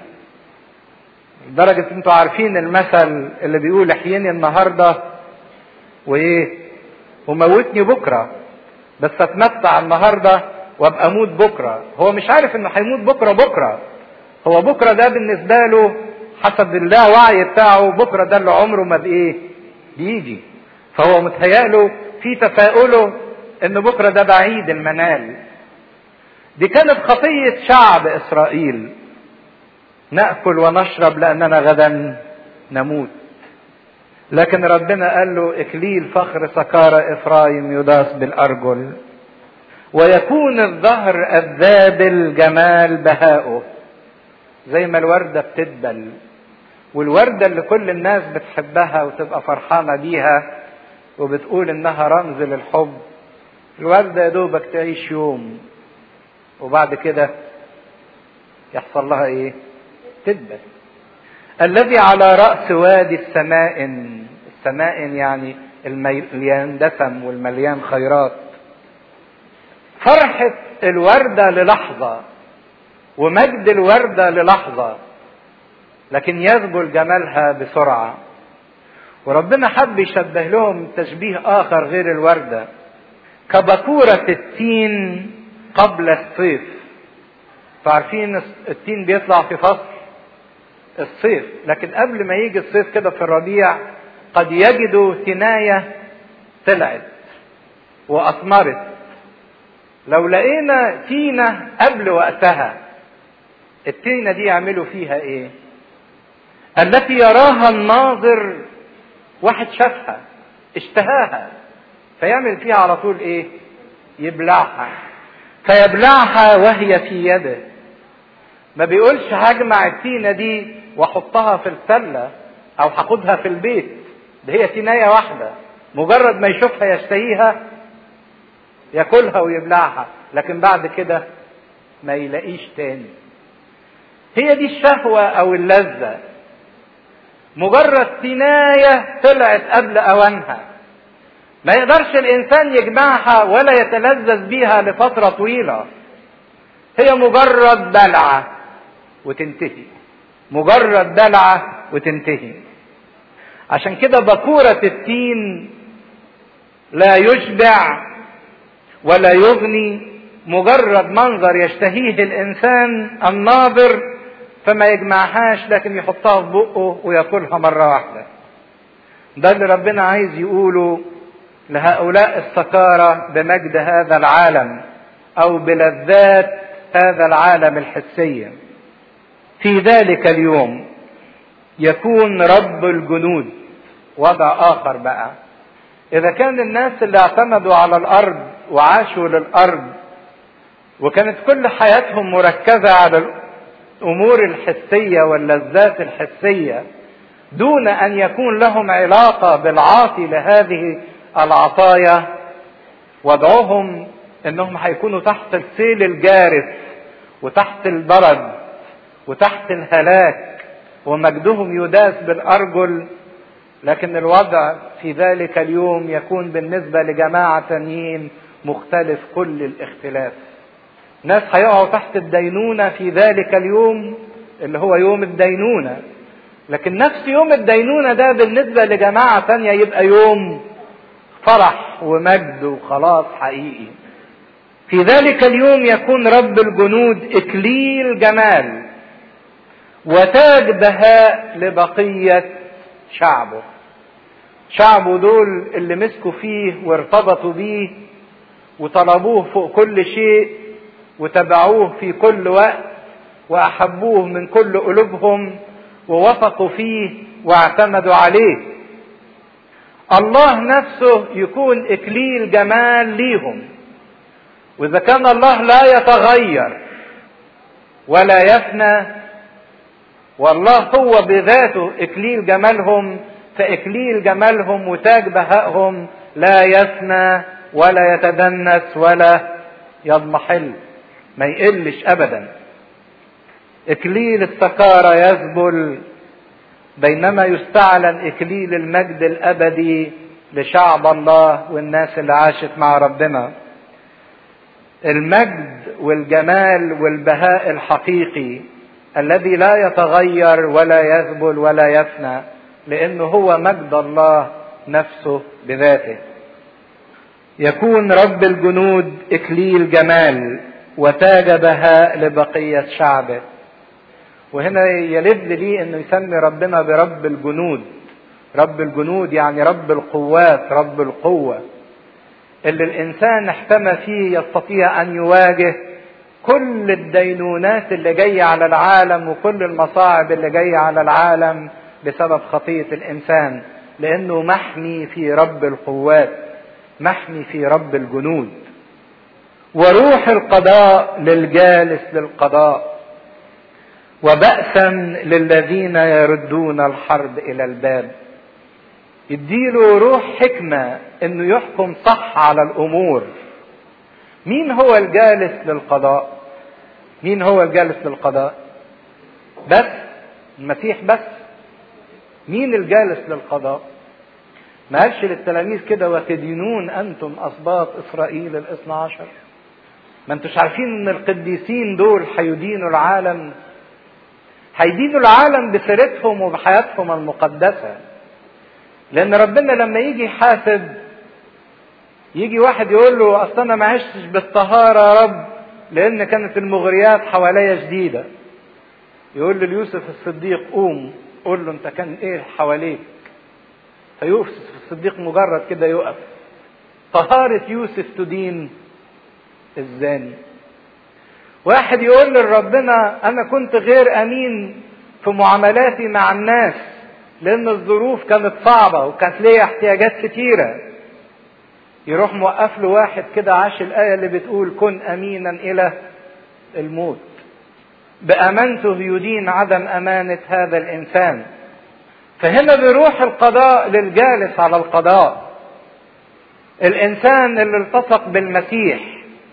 لدرجة انتوا عارفين المثل اللي بيقول احييني النهاردة وايه وموتني بكرة بس اتمتع النهاردة وابقى اموت بكرة هو مش عارف انه هيموت بكرة بكرة هو بكرة ده بالنسبة له حسب اللاوعي بتاعه بكرة ده اللي عمره ما بايه بيجي فهو متهيأله في تفاؤله ان بكرة ده بعيد المنال دي كانت خطية شعب اسرائيل نأكل ونشرب لأننا غدا نموت لكن ربنا قال له إكليل فخر سكارى إفرايم يداس بالأرجل ويكون الظهر الذابل جمال بهاؤه زي ما الوردة بتدبل والوردة اللي كل الناس بتحبها وتبقى فرحانة بيها وبتقول إنها رمز للحب الوردة يا دوبك تعيش يوم وبعد كده يحصل لها إيه؟ تدبل الذي على رأس وادي السمائن السمائن يعني المليان دسم والمليان خيرات فرحة الوردة للحظة ومجد الوردة للحظة لكن يذبل جمالها بسرعة وربنا حب يشبه لهم تشبيه آخر غير الوردة كبكورة التين قبل الصيف فعارفين التين بيطلع في فصل الصيف لكن قبل ما يجي الصيف كده في الربيع قد يجدوا ثناية طلعت وأثمرت لو لقينا تينة قبل وقتها التينة دي يعملوا فيها ايه التي يراها الناظر واحد شافها اشتهاها فيعمل فيها على طول ايه يبلعها فيبلعها وهي في يده ما بيقولش هجمع التينة دي واحطها في السلة او هاخدها في البيت ده هي تينية واحدة مجرد ما يشوفها يشتهيها ياكلها ويبلعها لكن بعد كده ما يلاقيش تاني هي دي الشهوة او اللذة مجرد تناية طلعت قبل اوانها ما يقدرش الانسان يجمعها ولا يتلذذ بيها لفترة طويلة هي مجرد دلعة وتنتهي مجرد دلعة وتنتهي عشان كده بكورة التين لا يشبع ولا يغني مجرد منظر يشتهيه الانسان الناظر فما يجمعهاش لكن يحطها في بقه وياكلها مره واحده ده اللي ربنا عايز يقوله لهؤلاء السكارى بمجد هذا العالم او بلذات هذا العالم الحسيه في ذلك اليوم يكون رب الجنود وضع اخر بقى اذا كان الناس اللي اعتمدوا على الارض وعاشوا للارض وكانت كل حياتهم مركزه على الامور الحسيه واللذات الحسيه دون ان يكون لهم علاقه بالعاطي لهذه العطايا وضعهم انهم هيكونوا تحت السيل الجارف وتحت البرد وتحت الهلاك ومجدهم يداس بالارجل لكن الوضع في ذلك اليوم يكون بالنسبة لجماعة تانيين مختلف كل الاختلاف ناس هيقعوا تحت الدينونة في ذلك اليوم اللي هو يوم الدينونة لكن نفس يوم الدينونة ده بالنسبة لجماعة تانية يبقى يوم فرح ومجد وخلاص حقيقي في ذلك اليوم يكون رب الجنود اكليل جمال وتاج بهاء لبقيه شعبه شعبه دول اللي مسكوا فيه وارتبطوا بيه وطلبوه فوق كل شيء وتبعوه في كل وقت واحبوه من كل قلوبهم ووثقوا فيه واعتمدوا عليه الله نفسه يكون اكليل جمال ليهم واذا كان الله لا يتغير ولا يفنى والله هو بذاته اكليل جمالهم فاكليل جمالهم وتاج بهائهم لا يفنى ولا يتدنس ولا يضمحل ما يقلش ابدا اكليل السكارى يذبل بينما يستعلن اكليل المجد الابدي لشعب الله والناس اللي عاشت مع ربنا المجد والجمال والبهاء الحقيقي الذي لا يتغير ولا يذبل ولا يفنى لانه هو مجد الله نفسه بذاته يكون رب الجنود اكليل جمال وتاج بهاء لبقيه شعبه وهنا يلد لي انه يسمي ربنا برب الجنود رب الجنود يعني رب القوات رب القوه اللي الانسان احتمى فيه يستطيع ان يواجه كل الدينونات اللي جايه على العالم وكل المصاعب اللي جايه على العالم بسبب خطيه الانسان لانه محمي في رب القوات محمي في رب الجنود وروح القضاء للجالس للقضاء وبأسا للذين يردون الحرب إلى الباب يديله روح حكمة انه يحكم صح على الامور مين هو الجالس للقضاء مين هو الجالس للقضاء بس المسيح بس مين الجالس للقضاء ما قالش للتلاميذ كده وتدينون انتم اسباط اسرائيل الاثنى عشر ما انتوش عارفين ان القديسين دول هيدينوا العالم هيدينوا العالم بسيرتهم وبحياتهم المقدسه لان ربنا لما يجي يحاسب يجي واحد يقول له اصل انا ما عشتش بالطهاره يا رب لان كانت المغريات حواليا شديده يقول ليوسف الصديق قوم قول له انت كان ايه حواليك فيوسف الصديق مجرد كده يقف طهارة يوسف تدين الزاني واحد يقول لربنا انا كنت غير امين في معاملاتي مع الناس لان الظروف كانت صعبة وكانت ليا احتياجات كتيرة يروح موقف له واحد كده عاش الآية اللي بتقول كن أمينا إلى الموت بأمانته يدين عدم أمانة هذا الإنسان فهنا بروح القضاء للجالس على القضاء الإنسان اللي التصق بالمسيح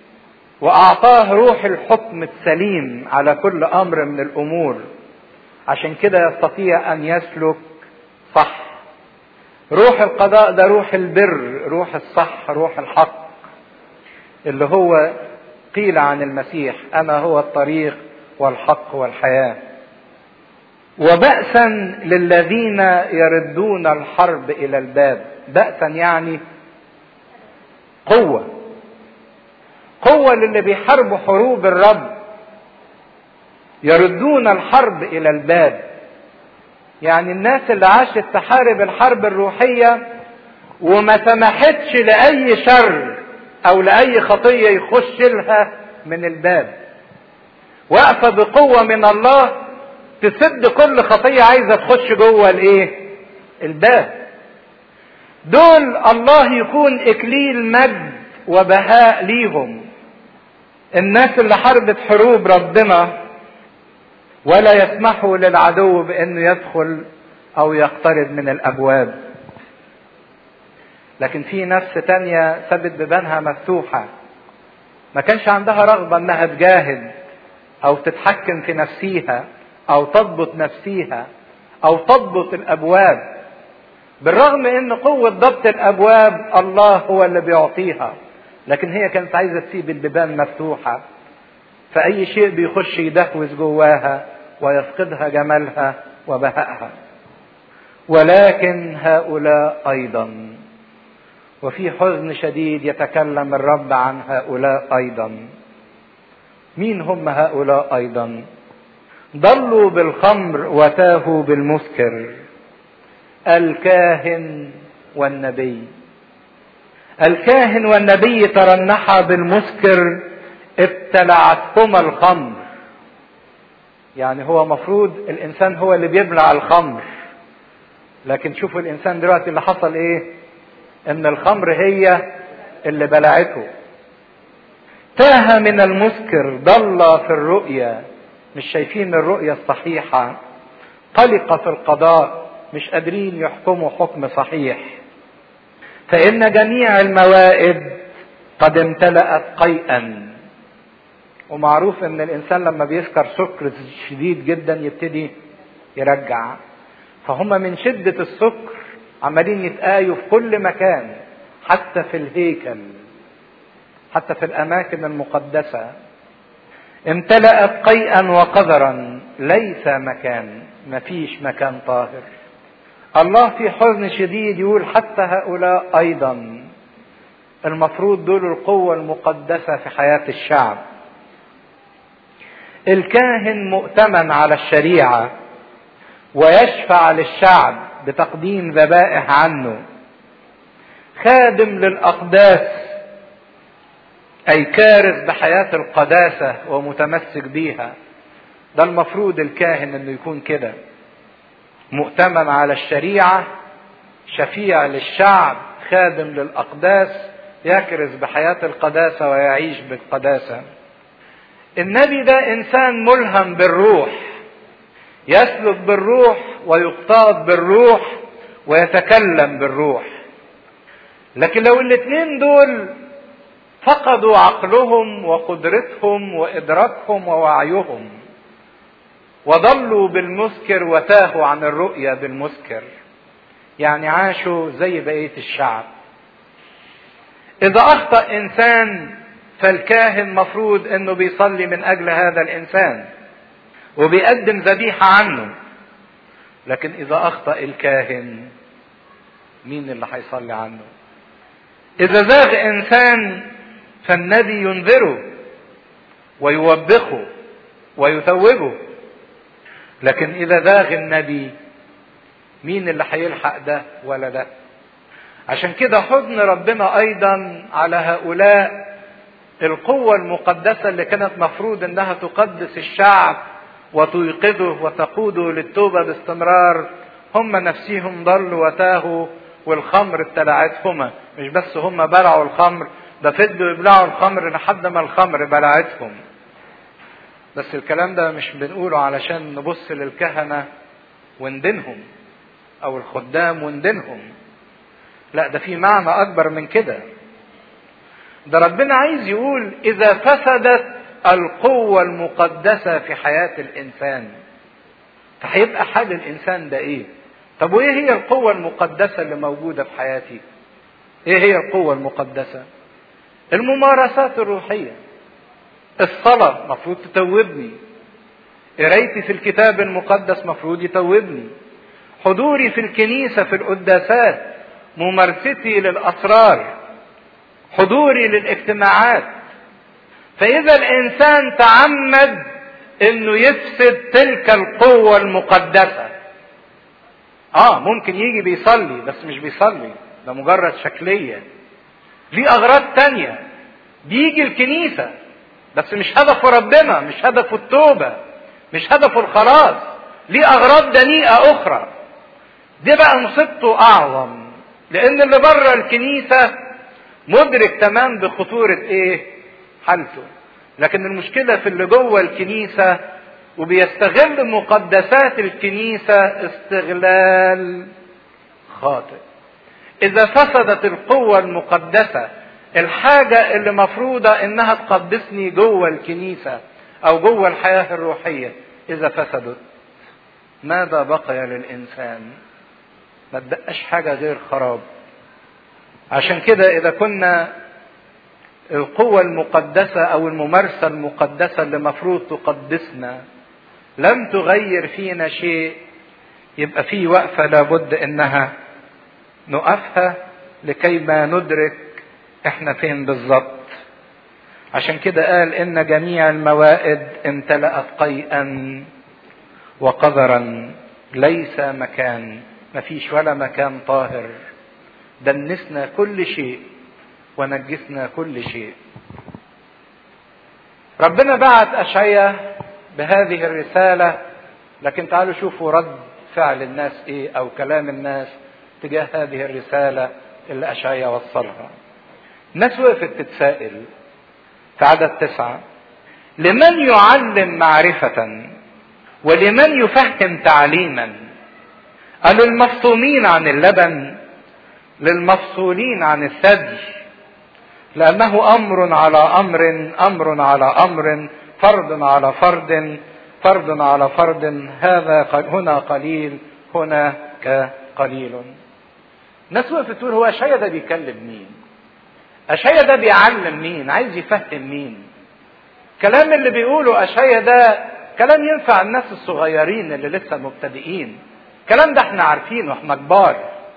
وأعطاه روح الحكم السليم على كل أمر من الأمور عشان كده يستطيع أن يسلك صح روح القضاء ده روح البر روح الصح روح الحق اللي هو قيل عن المسيح انا هو الطريق والحق والحياه وبأسا للذين يردون الحرب الى الباب بأسا يعني قوة قوة للي بيحاربوا حروب الرب يردون الحرب الى الباب يعني الناس اللي عاشت تحارب الحرب الروحية وما سمحتش لأي شر أو لأي خطية يخش لها من الباب واقفة بقوة من الله تسد كل خطية عايزة تخش جوه الايه الباب دول الله يكون اكليل مجد وبهاء ليهم الناس اللي حاربت حروب ربنا ولا يسمحوا للعدو بانه يدخل او يقترب من الابواب لكن في نفس تانية سابت ببانها مفتوحة ما كانش عندها رغبة انها تجاهد او تتحكم في نفسيها او تضبط نفسيها او تضبط الابواب بالرغم ان قوة ضبط الابواب الله هو اللي بيعطيها لكن هي كانت عايزة تسيب البيبان مفتوحة فأي شيء بيخش يدهوز جواها ويفقدها جمالها وبهائها ولكن هؤلاء أيضا وفي حزن شديد يتكلم الرب عن هؤلاء ايضا مين هم هؤلاء ايضا ضلوا بالخمر وتاهوا بالمسكر الكاهن والنبي الكاهن والنبي ترنحا بالمسكر ابتلعتهما الخمر يعني هو مفروض الانسان هو اللي بيبلع الخمر لكن شوفوا الانسان دلوقتي اللي حصل ايه ان الخمر هي اللي بلعته تاه من المسكر ضل في الرؤيا مش شايفين الرؤيا الصحيحة قلق في القضاء مش قادرين يحكموا حكم صحيح فإن جميع الموائد قد امتلأت قيئا ومعروف ان الانسان لما بيسكر سكر شديد جدا يبتدي يرجع فهم من شدة السكر عمالين يتآيوا في كل مكان حتى في الهيكل حتى في الأماكن المقدسة امتلأت قيئا وقذرا ليس مكان مفيش مكان طاهر الله في حزن شديد يقول حتى هؤلاء أيضا المفروض دول القوة المقدسة في حياة الشعب الكاهن مؤتمن على الشريعة ويشفع للشعب بتقديم ذبائح عنه خادم للأقداس أي كارث بحياة القداسة ومتمسك بيها ده المفروض الكاهن انه يكون كده مؤتمن على الشريعة شفيع للشعب خادم للأقداس يكرز بحياة القداسة ويعيش بالقداسة النبي ده إنسان ملهم بالروح يسلك بالروح ويقتاد بالروح ويتكلم بالروح لكن لو الاثنين دول فقدوا عقلهم وقدرتهم وادراكهم ووعيهم وضلوا بالمسكر وتاهوا عن الرؤيا بالمسكر يعني عاشوا زي بقيه الشعب اذا اخطا انسان فالكاهن مفروض انه بيصلي من اجل هذا الانسان وبيقدم ذبيحه عنه لكن اذا اخطا الكاهن مين اللي هيصلي عنه اذا زاغ انسان فالنبي ينذره ويوبخه ويتوبه لكن اذا زاغ النبي مين اللي هيلحق ده ولا ده عشان كده حزن ربنا ايضا على هؤلاء القوة المقدسة اللي كانت مفروض انها تقدس الشعب وتيقظه وتقوده للتوبة باستمرار هم نفسهم ضلوا وتاهوا والخمر ابتلعتهما مش بس هم بلعوا الخمر ده فضلوا يبلعوا الخمر لحد ما الخمر بلعتهم بس الكلام ده مش بنقوله علشان نبص للكهنة وندينهم او الخدام وندينهم لا ده في معنى اكبر من كده ده ربنا عايز يقول اذا فسدت القوة المقدسة في حياة الانسان فهيبقى حال الانسان ده ايه طب وايه هي القوة المقدسة اللي موجودة في حياتي ايه هي القوة المقدسة الممارسات الروحية الصلاة مفروض تتوبني قرايتي في الكتاب المقدس مفروض يتوبني حضوري في الكنيسة في القداسات ممارستي للأسرار حضوري للاجتماعات فإذا الإنسان تعمد إنه يفسد تلك القوة المقدسة آه ممكن يجي بيصلي بس مش بيصلي ده مجرد شكلية ليه أغراض تانية بيجي الكنيسة بس مش هدفه ربنا مش هدفه التوبة مش هدفه الخلاص ليه أغراض دنيئة أخرى دي بقى مصيبته أعظم لأن اللي بره الكنيسة مدرك تمام بخطورة إيه؟ حالته لكن المشكلة في اللي جوه الكنيسة وبيستغل مقدسات الكنيسة استغلال خاطئ إذا فسدت القوة المقدسة الحاجة اللي مفروضة إنها تقدسني جوه الكنيسة أو جوه الحياة الروحية إذا فسدت ماذا بقي للإنسان؟ ما تبقاش حاجة غير خراب عشان كده إذا كنا القوة المقدسة أو الممارسة المقدسة اللي مفروض تقدسنا لم تغير فينا شيء يبقى في وقفة لابد إنها نقفها لكي ما ندرك احنا فين بالظبط عشان كده قال ان جميع الموائد امتلأت قيئا وقذرا ليس مكان مفيش ولا مكان طاهر دنسنا كل شيء ونجسنا كل شيء ربنا بعت اشعيا بهذه الرساله لكن تعالوا شوفوا رد فعل الناس ايه او كلام الناس تجاه هذه الرساله اللي اشعيا وصلها الناس وقفت تتسائل في عدد تسعه لمن يعلم معرفه ولمن يفهم تعليما قالوا المفطومين عن اللبن للمفصولين عن الثدي لأنه أمر على أمر أمر على أمر فرض على فرض فرض على فرض هذا هنا قليل هناك قليل الناس وقفت تقول هو أشعيا ده بيكلم مين؟ أشعيا ده بيعلم مين؟ عايز يفهم مين؟ الكلام اللي بيقوله أشعيا ده كلام ينفع الناس الصغيرين اللي لسه مبتدئين الكلام ده احنا عارفينه احنا كبار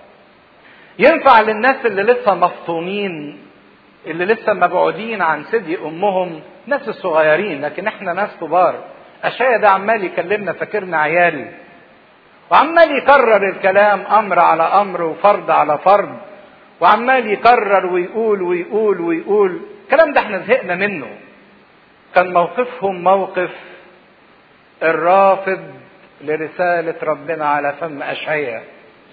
ينفع للناس اللي لسه مفطومين اللي لسه مبعودين عن ثدي امهم ناس الصغيرين لكن احنا ناس كبار اشياء ده عمال يكلمنا فاكرنا عيال وعمال يكرر الكلام امر على امر وفرض على فرض وعمال يكرر ويقول ويقول ويقول الكلام ده احنا زهقنا منه كان موقفهم موقف الرافض لرسالة ربنا على فم أشعياء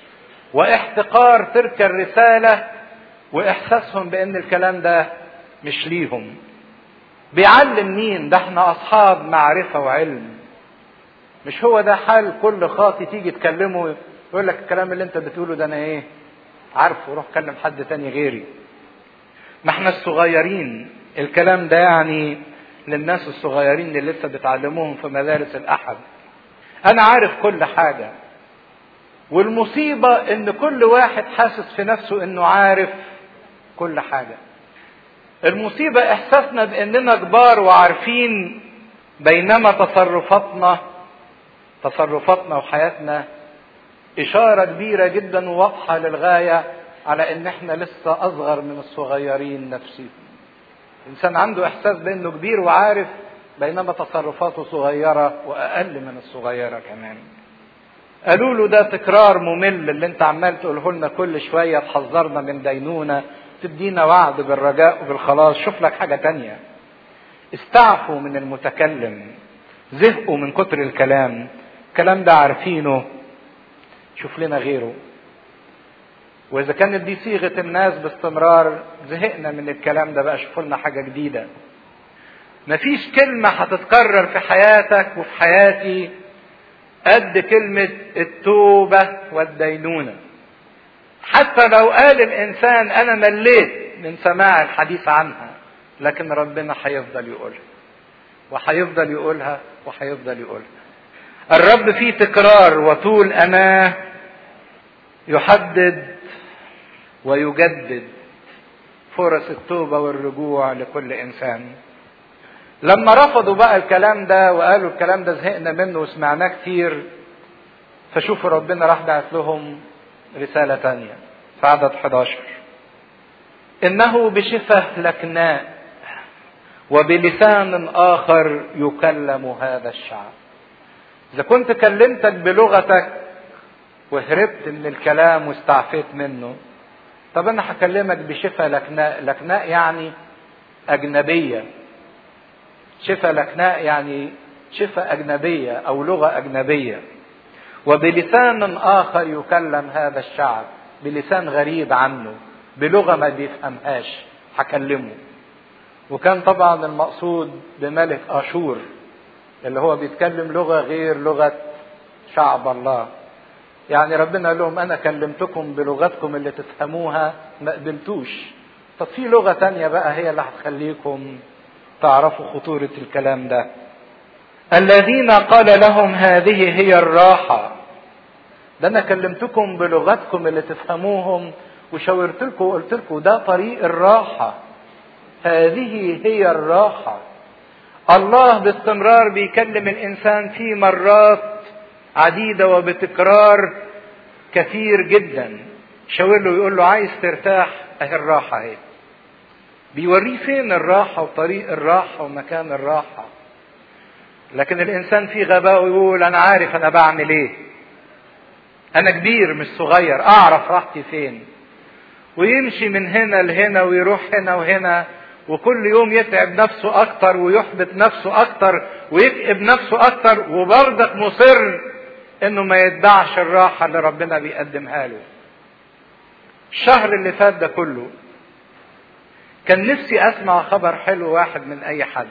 واحتقار تلك الرسالة وإحساسهم بأن الكلام ده مش ليهم بيعلم مين ده احنا أصحاب معرفة وعلم مش هو ده حال كل خاطي تيجي تكلمه يقول لك الكلام اللي انت بتقوله ده انا ايه عارفه روح كلم حد تاني غيري ما احنا الصغيرين الكلام ده يعني للناس الصغيرين اللي لسه بتعلموهم في مدارس الأحد أنا عارف كل حاجة والمصيبة إن كل واحد حاسس في نفسه إنه عارف كل حاجة المصيبة إحساسنا بإننا كبار وعارفين بينما تصرفاتنا تصرفاتنا وحياتنا إشارة كبيرة جدا وواضحة للغاية على إن إحنا لسه أصغر من الصغيرين نفسهم. الإنسان عنده إحساس بإنه كبير وعارف بينما تصرفاته صغيرة وأقل من الصغيرة كمان. قالوا له ده تكرار ممل اللي أنت عمال تقوله لنا كل شوية تحذرنا من دينونة تدينا وعد بالرجاء وبالخلاص شوف لك حاجة تانية. استعفوا من المتكلم زهقوا من كتر الكلام الكلام ده عارفينه شوف لنا غيره واذا كانت دي صيغه الناس باستمرار زهقنا من الكلام ده بقى شوفوا لنا حاجه جديده مفيش كلمه هتتكرر في حياتك وفي حياتي قد كلمه التوبه والدينونه حتى لو قال الانسان انا مليت من سماع الحديث عنها لكن ربنا هيفضل يقولها وهيفضل يقولها وهيفضل يقولها الرب فيه تكرار وطول أناه يحدد ويجدد فرص التوبة والرجوع لكل إنسان لما رفضوا بقى الكلام ده وقالوا الكلام ده زهقنا منه وسمعناه كتير فشوفوا ربنا راح بعت لهم رسالة تانية في عدد 11 إنه بشفة لكناء وبلسان آخر يكلم هذا الشعب إذا كنت كلمتك بلغتك وهربت من الكلام واستعفيت منه طب أنا هكلمك بشفة لكناء لكناء يعني أجنبية شفة لكناء يعني شفة أجنبية أو لغة أجنبية وبلسان آخر يكلم هذا الشعب بلسان غريب عنه بلغة ما بيفهمهاش هكلمه وكان طبعا المقصود بملك أشور اللي هو بيتكلم لغة غير لغة شعب الله يعني ربنا قال لهم أنا كلمتكم بلغتكم اللي تفهموها ما قبلتوش طب في لغة تانية بقى هي اللي هتخليكم تعرفوا خطورة الكلام ده الذين قال لهم هذه هي الراحة ده أنا كلمتكم بلغتكم اللي تفهموهم وشاورت لكم وقلت لكم ده طريق الراحة هذه هي الراحة الله باستمرار بيكلم الانسان في مرات عديده وبتكرار كثير جدا شاور له ويقول له عايز ترتاح اهي الراحة اهي بيوريه فين الراحة وطريق الراحة ومكان الراحة لكن الانسان في غباء يقول انا عارف انا بعمل ايه انا كبير مش صغير اعرف راحتي فين ويمشي من هنا لهنا ويروح هنا وهنا وكل يوم يتعب نفسه اكتر ويحبط نفسه اكتر ويكئب نفسه اكتر وبرضك مصر انه ما يتبعش الراحه اللي ربنا بيقدمها له الشهر اللي فات ده كله كان نفسي اسمع خبر حلو واحد من اي حد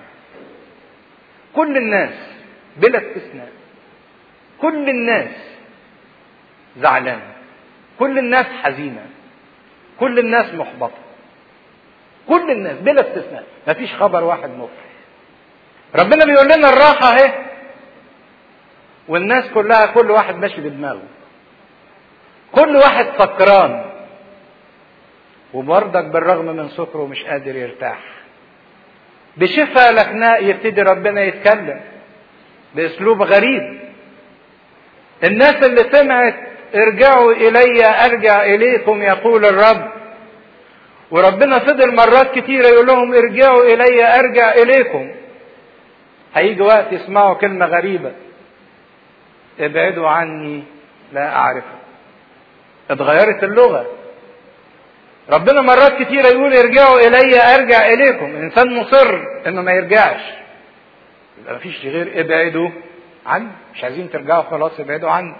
كل الناس بلا استثناء كل الناس زعلانه كل الناس حزينه كل الناس محبطه كل الناس بلا استثناء مفيش خبر واحد مفرح ربنا بيقول لنا الراحه اهي والناس كلها كل واحد ماشي بدماغه كل واحد سكران وبرضك بالرغم من سكره مش قادر يرتاح بشفا لكناء يبتدي ربنا يتكلم باسلوب غريب الناس اللي سمعت ارجعوا الي ارجع اليكم يقول الرب وربنا فضل مرات كتيرة يقول لهم ارجعوا الي ارجع اليكم هيجي وقت يسمعوا كلمة غريبة ابعدوا عني لا اعرفه اتغيرت اللغة ربنا مرات كتيرة يقول ارجعوا الي ارجع اليكم الانسان مصر انه ما يرجعش يبقى مفيش غير ابعدوا عني مش عايزين ترجعوا خلاص ابعدوا عني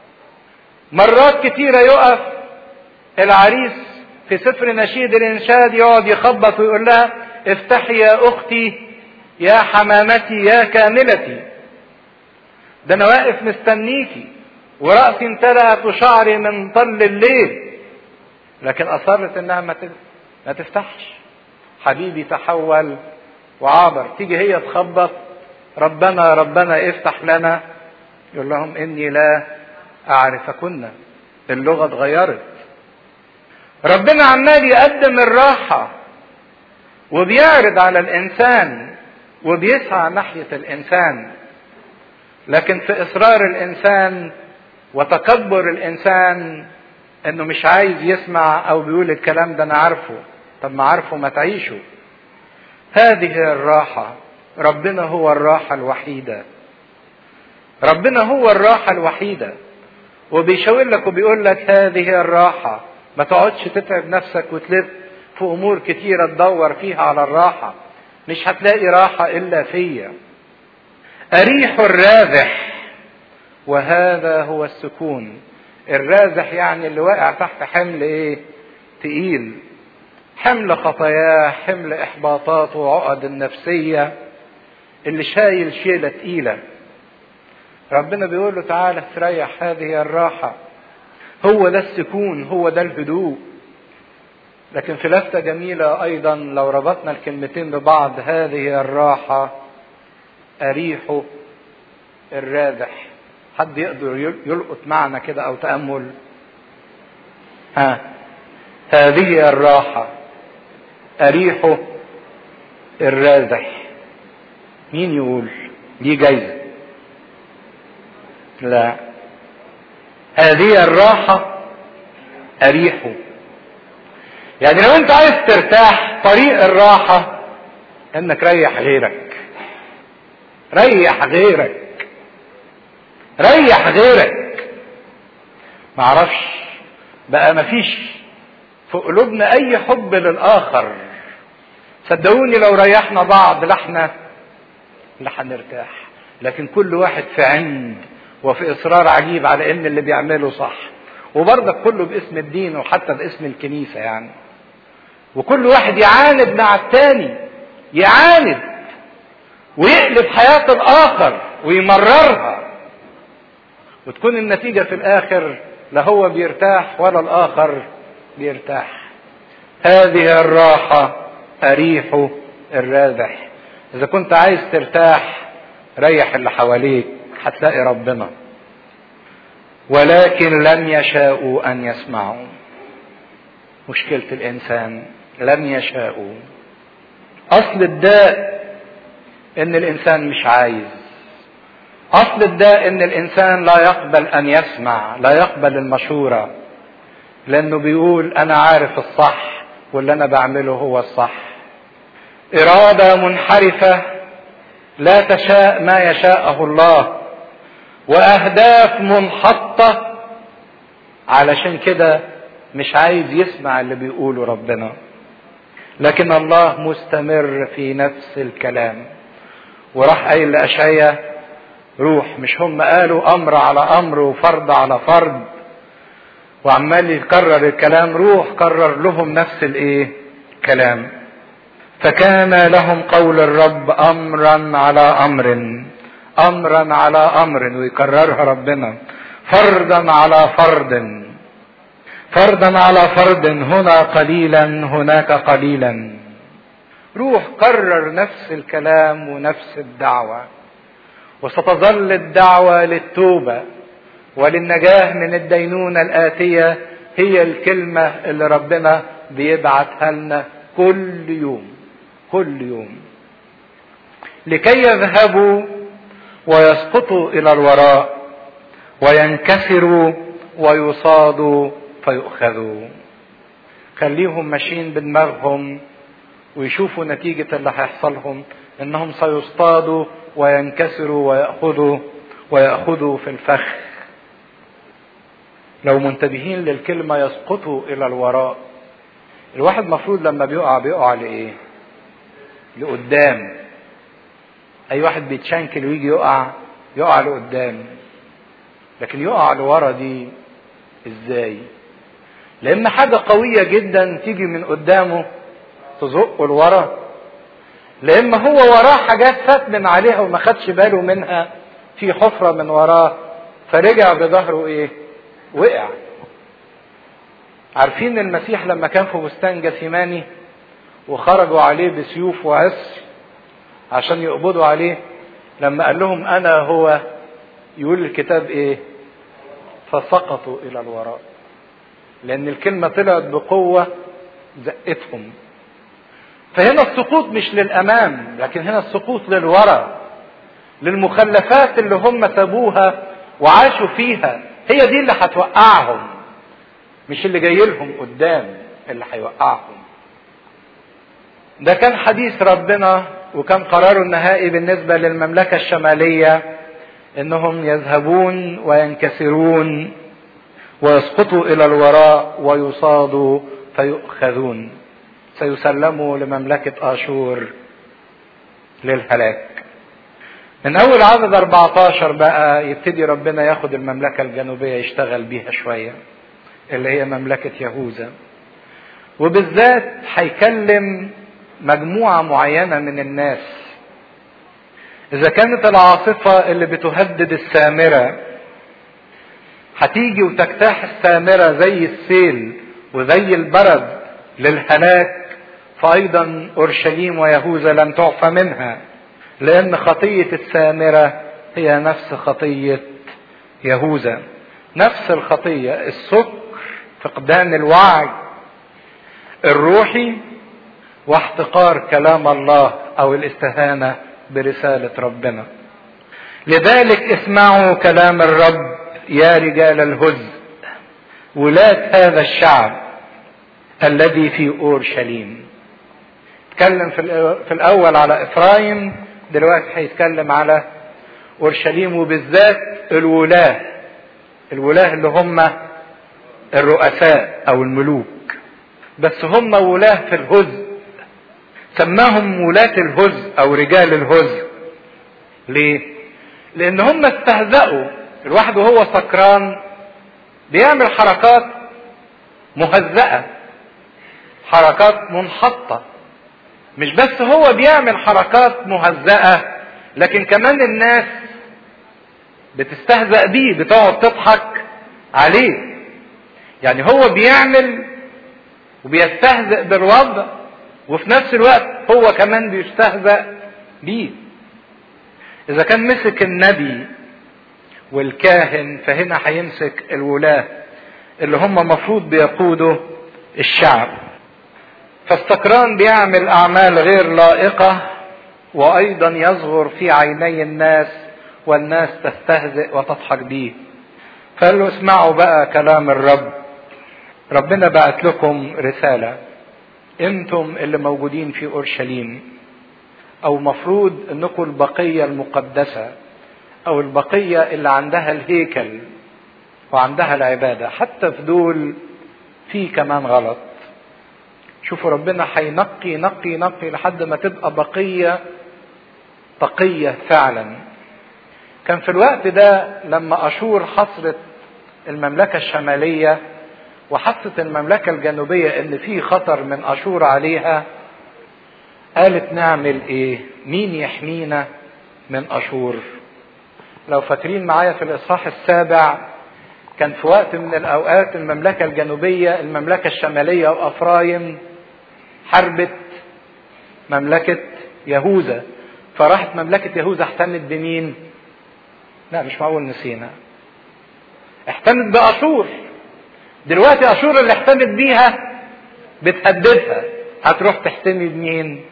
مرات كتيرة يقف العريس في سفر نشيد الانشاد يقعد يخبط ويقول لها افتحي يا اختي يا حمامتي يا كاملتي ده انا واقف مستنيكي ورأسي امتلأت شعري من طل الليل لكن اصرت انها ما ما تفتحش حبيبي تحول وعابر تيجي هي تخبط ربنا ربنا افتح لنا يقول لهم اني لا اعرفكن اللغه اتغيرت ربنا عمال يقدم الراحه وبيعرض على الانسان وبيسعى ناحيه الانسان لكن في اصرار الانسان وتكبر الانسان انه مش عايز يسمع او بيقول الكلام ده انا عارفه طب ما عارفه ما تعيشه هذه الراحه ربنا هو الراحه الوحيده ربنا هو الراحه الوحيده وبيشاور لك وبيقول لك هذه الراحه ما تقعدش تتعب نفسك وتلف في امور كتيره تدور فيها على الراحه مش هتلاقي راحه الا فيا اريح الرابح وهذا هو السكون الرازح يعني اللي واقع تحت حمل ايه تقيل حمل خطاياه حمل احباطاته وعقد النفسيه اللي شايل شيله تقيله ربنا بيقول له تعالى تريح هذه الراحه هو ده السكون هو ده الهدوء لكن في لفتة جميلة أيضا لو ربطنا الكلمتين ببعض هذه الراحة أريح الرابح حد يقدر يلقط معنى كده أو تأمل ها هذه الراحة أريح الرازح مين يقول دي جايزة لا هذه الراحة أريحه يعني لو أنت عايز ترتاح طريق الراحة إنك ريح غيرك ريح غيرك ريح غيرك معرفش بقى مفيش في قلوبنا أي حب للآخر صدقوني لو ريحنا بعض لا احنا لا هنرتاح لكن كل واحد في عند وفي اصرار عجيب على ان اللي بيعمله صح وبرضك كله باسم الدين وحتى باسم الكنيسه يعني وكل واحد يعاند مع التاني يعاند ويقلب حياه الاخر ويمررها وتكون النتيجه في الاخر لا هو بيرتاح ولا الاخر بيرتاح هذه الراحه اريح الرابح اذا كنت عايز ترتاح ريح اللي حواليك هتلاقي ربنا ولكن لم يشاءوا ان يسمعوا مشكله الانسان لم يشاءوا اصل الداء ان الانسان مش عايز اصل الداء ان الانسان لا يقبل ان يسمع لا يقبل المشوره لانه بيقول انا عارف الصح واللي انا بعمله هو الصح اراده منحرفه لا تشاء ما يشاءه الله واهداف منحطه علشان كده مش عايز يسمع اللي بيقوله ربنا لكن الله مستمر في نفس الكلام وراح قايل لاشعيا روح مش هم قالوا امر على امر وفرض على فرض وعمال يكرر الكلام روح كرر لهم نفس الايه كلام فكان لهم قول الرب امرا على امر امرا على امر ويكررها ربنا فرضا على فرض فرضا على فرض هنا قليلا هناك قليلا روح كرر نفس الكلام ونفس الدعوه وستظل الدعوه للتوبه وللنجاه من الدينونه الاتيه هي الكلمه اللي ربنا بيبعتها لنا كل يوم كل يوم لكي يذهبوا ويسقطوا الى الوراء وينكسروا ويصادوا فيؤخذوا خليهم ماشيين بدماغهم ويشوفوا نتيجة اللي هيحصلهم انهم سيصطادوا وينكسروا ويأخذوا ويأخذوا في الفخ لو منتبهين للكلمة يسقطوا إلى الوراء الواحد مفروض لما بيقع بيقع لإيه؟ لقدام أي واحد بيتشنكل ويجي يقع يقع لقدام لكن يقع لورا دي ازاي؟ لأن حاجة قوية جدا تيجي من قدامه تزقه لورا لأن هو وراه حاجات فات من عليها وما خدش باله منها في حفرة من وراه فرجع بظهره ايه؟ وقع عارفين المسيح لما كان في بستان جثيماني وخرجوا عليه بسيوف وعصر عشان يقبضوا عليه لما قال لهم انا هو يقول الكتاب ايه فسقطوا الى الوراء لان الكلمة طلعت بقوة زقتهم فهنا السقوط مش للامام لكن هنا السقوط للوراء للمخلفات اللي هم سابوها وعاشوا فيها هي دي اللي هتوقعهم مش اللي جاي لهم قدام اللي هيوقعهم ده كان حديث ربنا وكان قراره النهائي بالنسبة للمملكة الشمالية انهم يذهبون وينكسرون ويسقطوا الى الوراء ويصادوا فيؤخذون سيسلموا لمملكة اشور للهلاك من اول عدد 14 بقى يبتدي ربنا ياخد المملكة الجنوبية يشتغل بيها شوية اللي هي مملكة يهوذا وبالذات هيكلم مجموعة معينة من الناس إذا كانت العاصفة اللي بتهدد السامرة هتيجي وتجتاح السامرة زي السيل وزي البرد للهلاك فأيضا أورشليم ويهوذا لن تعفى منها لأن خطية السامرة هي نفس خطية يهوذا نفس الخطية السكر فقدان الوعي الروحي واحتقار كلام الله او الاستهانة برسالة ربنا لذلك اسمعوا كلام الرب يا رجال الهز ولاة هذا الشعب الذي في اورشليم اتكلم في الاول على افرايم دلوقتي هيتكلم على اورشليم وبالذات الولاة الولاة اللي هم الرؤساء او الملوك بس هم ولاة في الهز سماهم ولاة الهز او رجال الهز ليه لان هم استهزأوا الواحد وهو سكران بيعمل حركات مهزأة حركات منحطة مش بس هو بيعمل حركات مهزأة لكن كمان الناس بتستهزأ بيه بتقعد تضحك عليه يعني هو بيعمل وبيستهزئ بالوضع وفي نفس الوقت هو كمان بيستهزأ بيه إذا كان مسك النبي والكاهن فهنا هيمسك الولاة اللي هم مفروض بيقودوا الشعب فالسكران بيعمل أعمال غير لائقة وأيضا يصغر في عيني الناس والناس تستهزئ وتضحك بيه فقال له اسمعوا بقى كلام الرب ربنا بعت لكم رسالة انتم اللي موجودين في اورشليم او مفروض انكم البقية المقدسة او البقية اللي عندها الهيكل وعندها العبادة حتى في دول في كمان غلط شوفوا ربنا هينقي نقي نقي لحد ما تبقى بقية تقية فعلا كان في الوقت ده لما أشور حصرت المملكة الشمالية وحست المملكة الجنوبية ان في خطر من أشور عليها قالت نعمل ايه مين يحمينا من أشور لو فاكرين معايا في الإصحاح السابع كان في وقت من الأوقات المملكة الجنوبية المملكة الشمالية وأفرايم حربت مملكة يهوذا فراحت مملكة يهوذا احتمت بمين؟ لا مش معقول نسينا احتمت بأشور دلوقتي أشور اللي احتمت بيها بتهددها هتروح تحتمي بمين؟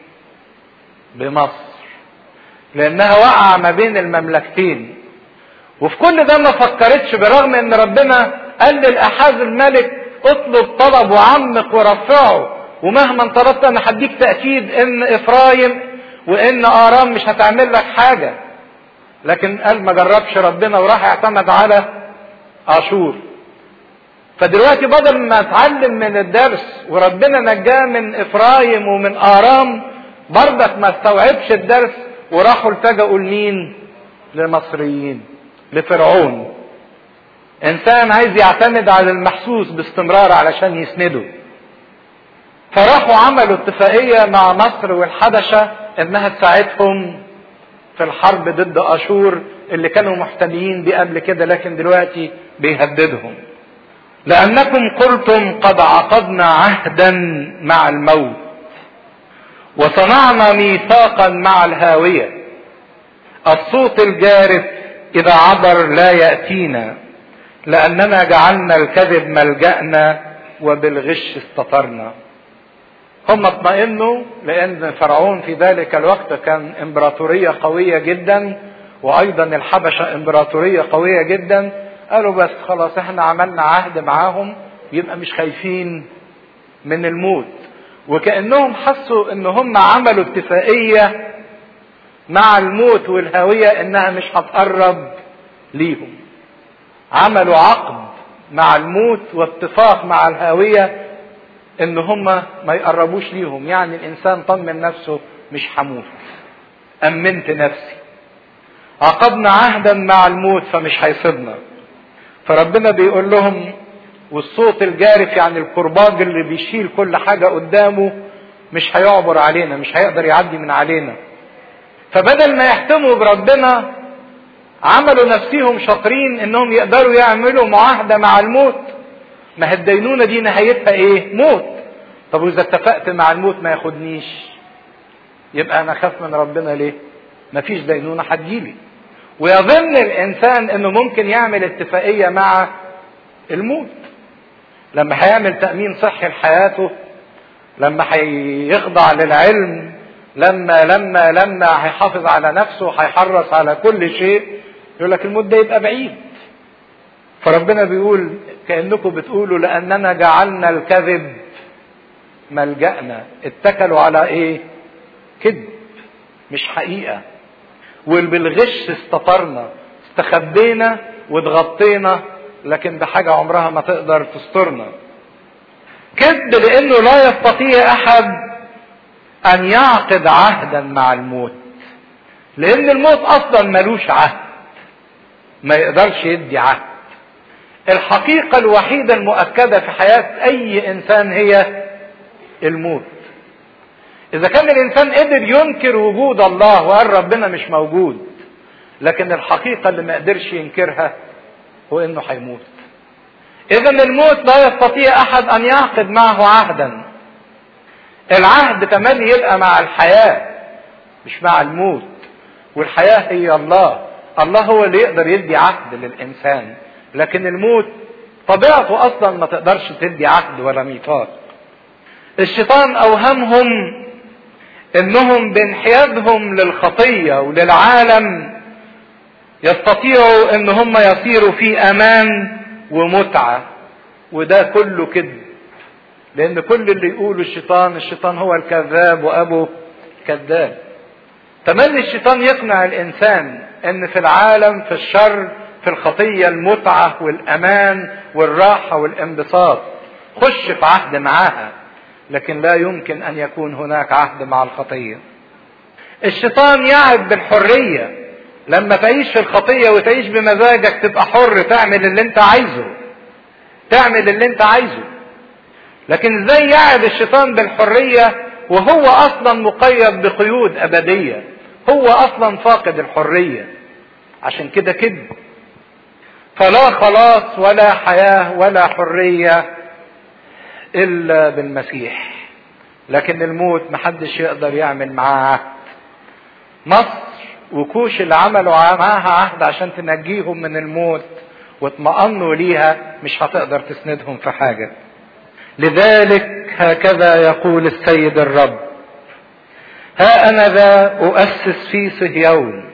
بمصر لأنها واقعة ما بين المملكتين وفي كل ده ما فكرتش برغم ان ربنا قال للأحاز الملك اطلب طلب وعمق ورفعه ومهما طلبت انا هديك تأكيد ان افرايم وان ارام مش هتعمل لك حاجة لكن قال ما جربش ربنا وراح اعتمد على اشور فدلوقتي بدل ما اتعلم من الدرس وربنا نجاه من افرايم ومن ارام برضك ما استوعبش الدرس وراحوا التجأوا لمين للمصريين لفرعون انسان عايز يعتمد على المحسوس باستمرار علشان يسنده فراحوا عملوا اتفاقية مع مصر والحبشة انها تساعدهم في الحرب ضد اشور اللي كانوا محتميين بيه قبل كده لكن دلوقتي بيهددهم لانكم قلتم قد عقدنا عهدا مع الموت وصنعنا ميثاقا مع الهاوية الصوت الجارف اذا عبر لا يأتينا لاننا جعلنا الكذب ملجأنا وبالغش استطرنا هم اطمئنوا لان فرعون في ذلك الوقت كان امبراطوريه قويه جدا وايضا الحبشه امبراطوريه قويه جدا قالوا بس خلاص احنا عملنا عهد معاهم يبقى مش خايفين من الموت وكانهم حسوا ان هم عملوا اتفاقيه مع الموت والهويه انها مش هتقرب ليهم عملوا عقد مع الموت واتفاق مع الهاويه ان هم ما يقربوش ليهم يعني الانسان طمن نفسه مش هموت امنت نفسي عقدنا عهدا مع الموت فمش هيصيبنا فربنا بيقول لهم والصوت الجارف يعني الكرباج اللي بيشيل كل حاجة قدامه مش هيعبر علينا مش هيقدر يعدي من علينا فبدل ما يحتموا بربنا عملوا نفسهم شاطرين انهم يقدروا يعملوا معاهدة مع الموت ما هي الدينونة دي نهايتها ايه موت طب واذا اتفقت مع الموت ما ياخدنيش يبقى انا اخاف من ربنا ليه مفيش دينونة هتجيلي ويظن الانسان انه ممكن يعمل اتفاقية مع الموت لما هيعمل تأمين صحي لحياته لما هيخضع للعلم لما لما لما هيحافظ على نفسه هيحرص على كل شيء يقول لك الموت ده يبقى بعيد فربنا بيقول كأنكم بتقولوا لأننا جعلنا الكذب ملجأنا اتكلوا على ايه كذب مش حقيقة وبالغش استطرنا استخبينا واتغطينا لكن بحاجة عمرها ما تقدر تسترنا كذب لانه لا يستطيع احد ان يعقد عهدا مع الموت لان الموت اصلا ملوش عهد ما يقدرش يدي عهد الحقيقة الوحيدة المؤكدة في حياة اي انسان هي الموت اذا كان الانسان قدر ينكر وجود الله وقال ربنا مش موجود لكن الحقيقة اللي ما قدرش ينكرها هو انه هيموت اذا الموت لا يستطيع احد ان يعقد معه عهدا العهد كمان يبقى مع الحياة مش مع الموت والحياة هي الله الله هو اللي يقدر يدي عهد للانسان لكن الموت طبيعته اصلا ما تقدرش تدي عهد ولا ميثاق الشيطان اوهمهم انهم بانحيازهم للخطيه وللعالم يستطيعوا ان هم يصيروا في امان ومتعه وده كله كذب لان كل اللي يقوله الشيطان الشيطان هو الكذاب وابو كذاب تملي الشيطان يقنع الانسان ان في العالم في الشر في الخطية المتعة والامان والراحة والانبساط خش في عهد معاها لكن لا يمكن ان يكون هناك عهد مع الخطية الشيطان يعد بالحرية لما تعيش في الخطية وتعيش بمزاجك تبقى حر تعمل اللي انت عايزه تعمل اللي انت عايزه لكن ازاي يعد الشيطان بالحرية وهو اصلا مقيد بقيود ابدية هو اصلا فاقد الحرية عشان كده كذب فلا خلاص ولا حياة ولا حرية الا بالمسيح لكن الموت محدش يقدر يعمل معاه عهد مصر وكوش اللي عملوا معاها عهد عشان تنجيهم من الموت واطمأنوا ليها مش هتقدر تسندهم في حاجة لذلك هكذا يقول السيد الرب ها أنا ذا أؤسس في صهيون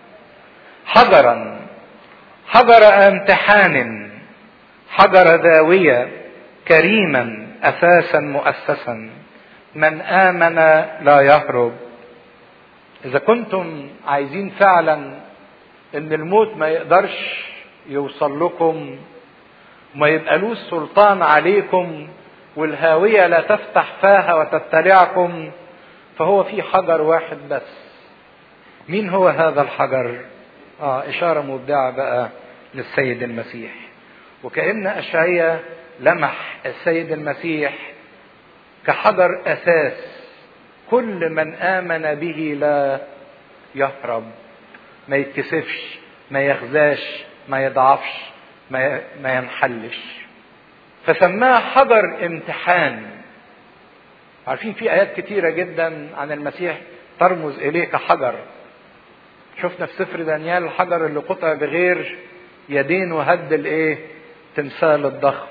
حجرا حجر امتحان حجر ذاوية كريما أساسا مؤسسا من آمن لا يهرب إذا كنتم عايزين فعلا إن الموت ما يقدرش يوصل لكم وما يبقالوش سلطان عليكم والهاوية لا تفتح فاها وتبتلعكم فهو في حجر واحد بس مين هو هذا الحجر آه إشارة مبدعة بقى للسيد المسيح وكأن أشعية لمح السيد المسيح كحجر أساس كل من آمن به لا يهرب ما يتكسفش ما يخزاش ما يضعفش ما ما ينحلش فسماه حجر امتحان عارفين في ايات كتيرة جدا عن المسيح ترمز اليه كحجر شفنا في سفر دانيال الحجر اللي قطع بغير يدين وهد الايه تمثال الضخم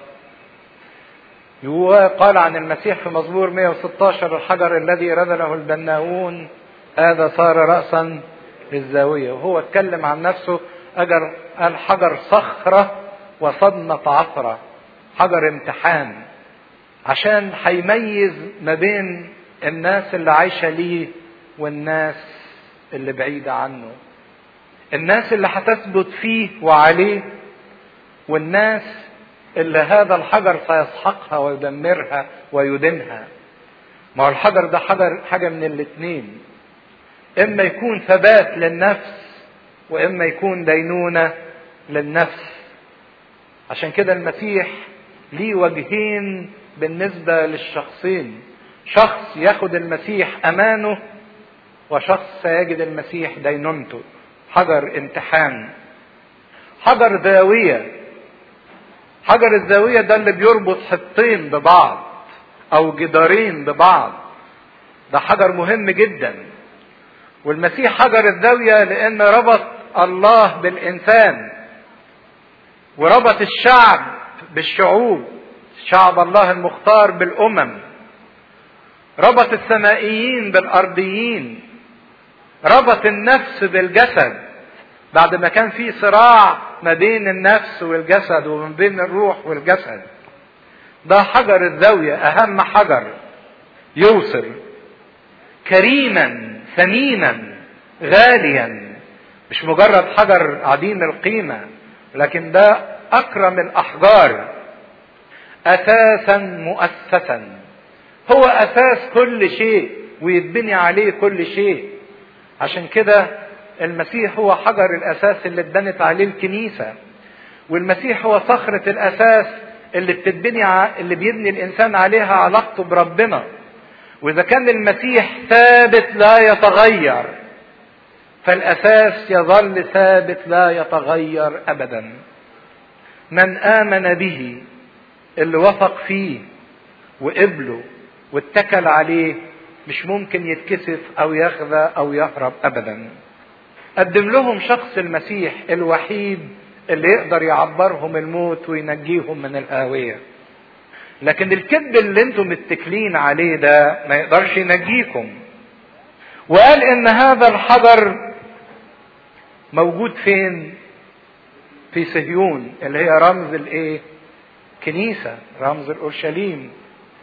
قال عن المسيح في مزمور 116 الحجر الذي رذله البناؤون هذا صار رأسا للزاوية وهو اتكلم عن نفسه أجر قال حجر صخرة وصدمة عثرة حجر امتحان عشان هيميز ما بين الناس اللي عايشة ليه والناس اللي بعيدة عنه الناس اللي هتثبت فيه وعليه والناس اللي هذا الحجر سيسحقها ويدمرها ويدمها ما هو الحجر ده حجر حاجة من الاتنين اما يكون ثبات للنفس واما يكون دينونة للنفس عشان كده المسيح ليه وجهين بالنسبة للشخصين شخص ياخد المسيح امانه وشخص سيجد المسيح دينونته حجر امتحان حجر زاوية حجر الزاوية ده اللي بيربط حطين ببعض او جدارين ببعض ده حجر مهم جدا والمسيح حجر الزاوية لان ربط الله بالانسان وربط الشعب بالشعوب شعب الله المختار بالامم ربط السمائيين بالارضيين ربط النفس بالجسد بعد ما كان في صراع ما بين النفس والجسد وما بين الروح والجسد ده حجر الزاوية أهم حجر يوصل كريما ثمينا غاليا مش مجرد حجر عديم القيمة لكن ده أكرم الأحجار أساسا مؤسسا هو أساس كل شيء ويتبني عليه كل شيء عشان كده المسيح هو حجر الاساس اللي اتبنت عليه الكنيسه والمسيح هو صخره الاساس اللي بتتبني ع... اللي بيبني الانسان عليها علاقته بربنا واذا كان المسيح ثابت لا يتغير فالاساس يظل ثابت لا يتغير ابدا من امن به اللي وثق فيه وقبله واتكل عليه مش ممكن يتكسف او يخذى او يهرب ابدا قدم لهم شخص المسيح الوحيد اللي يقدر يعبرهم الموت وينجيهم من الهاويه لكن الكذب اللي انتم متكلين عليه ده ما يقدرش ينجيكم وقال ان هذا الحجر موجود فين في صهيون اللي هي رمز الايه كنيسة رمز الاورشليم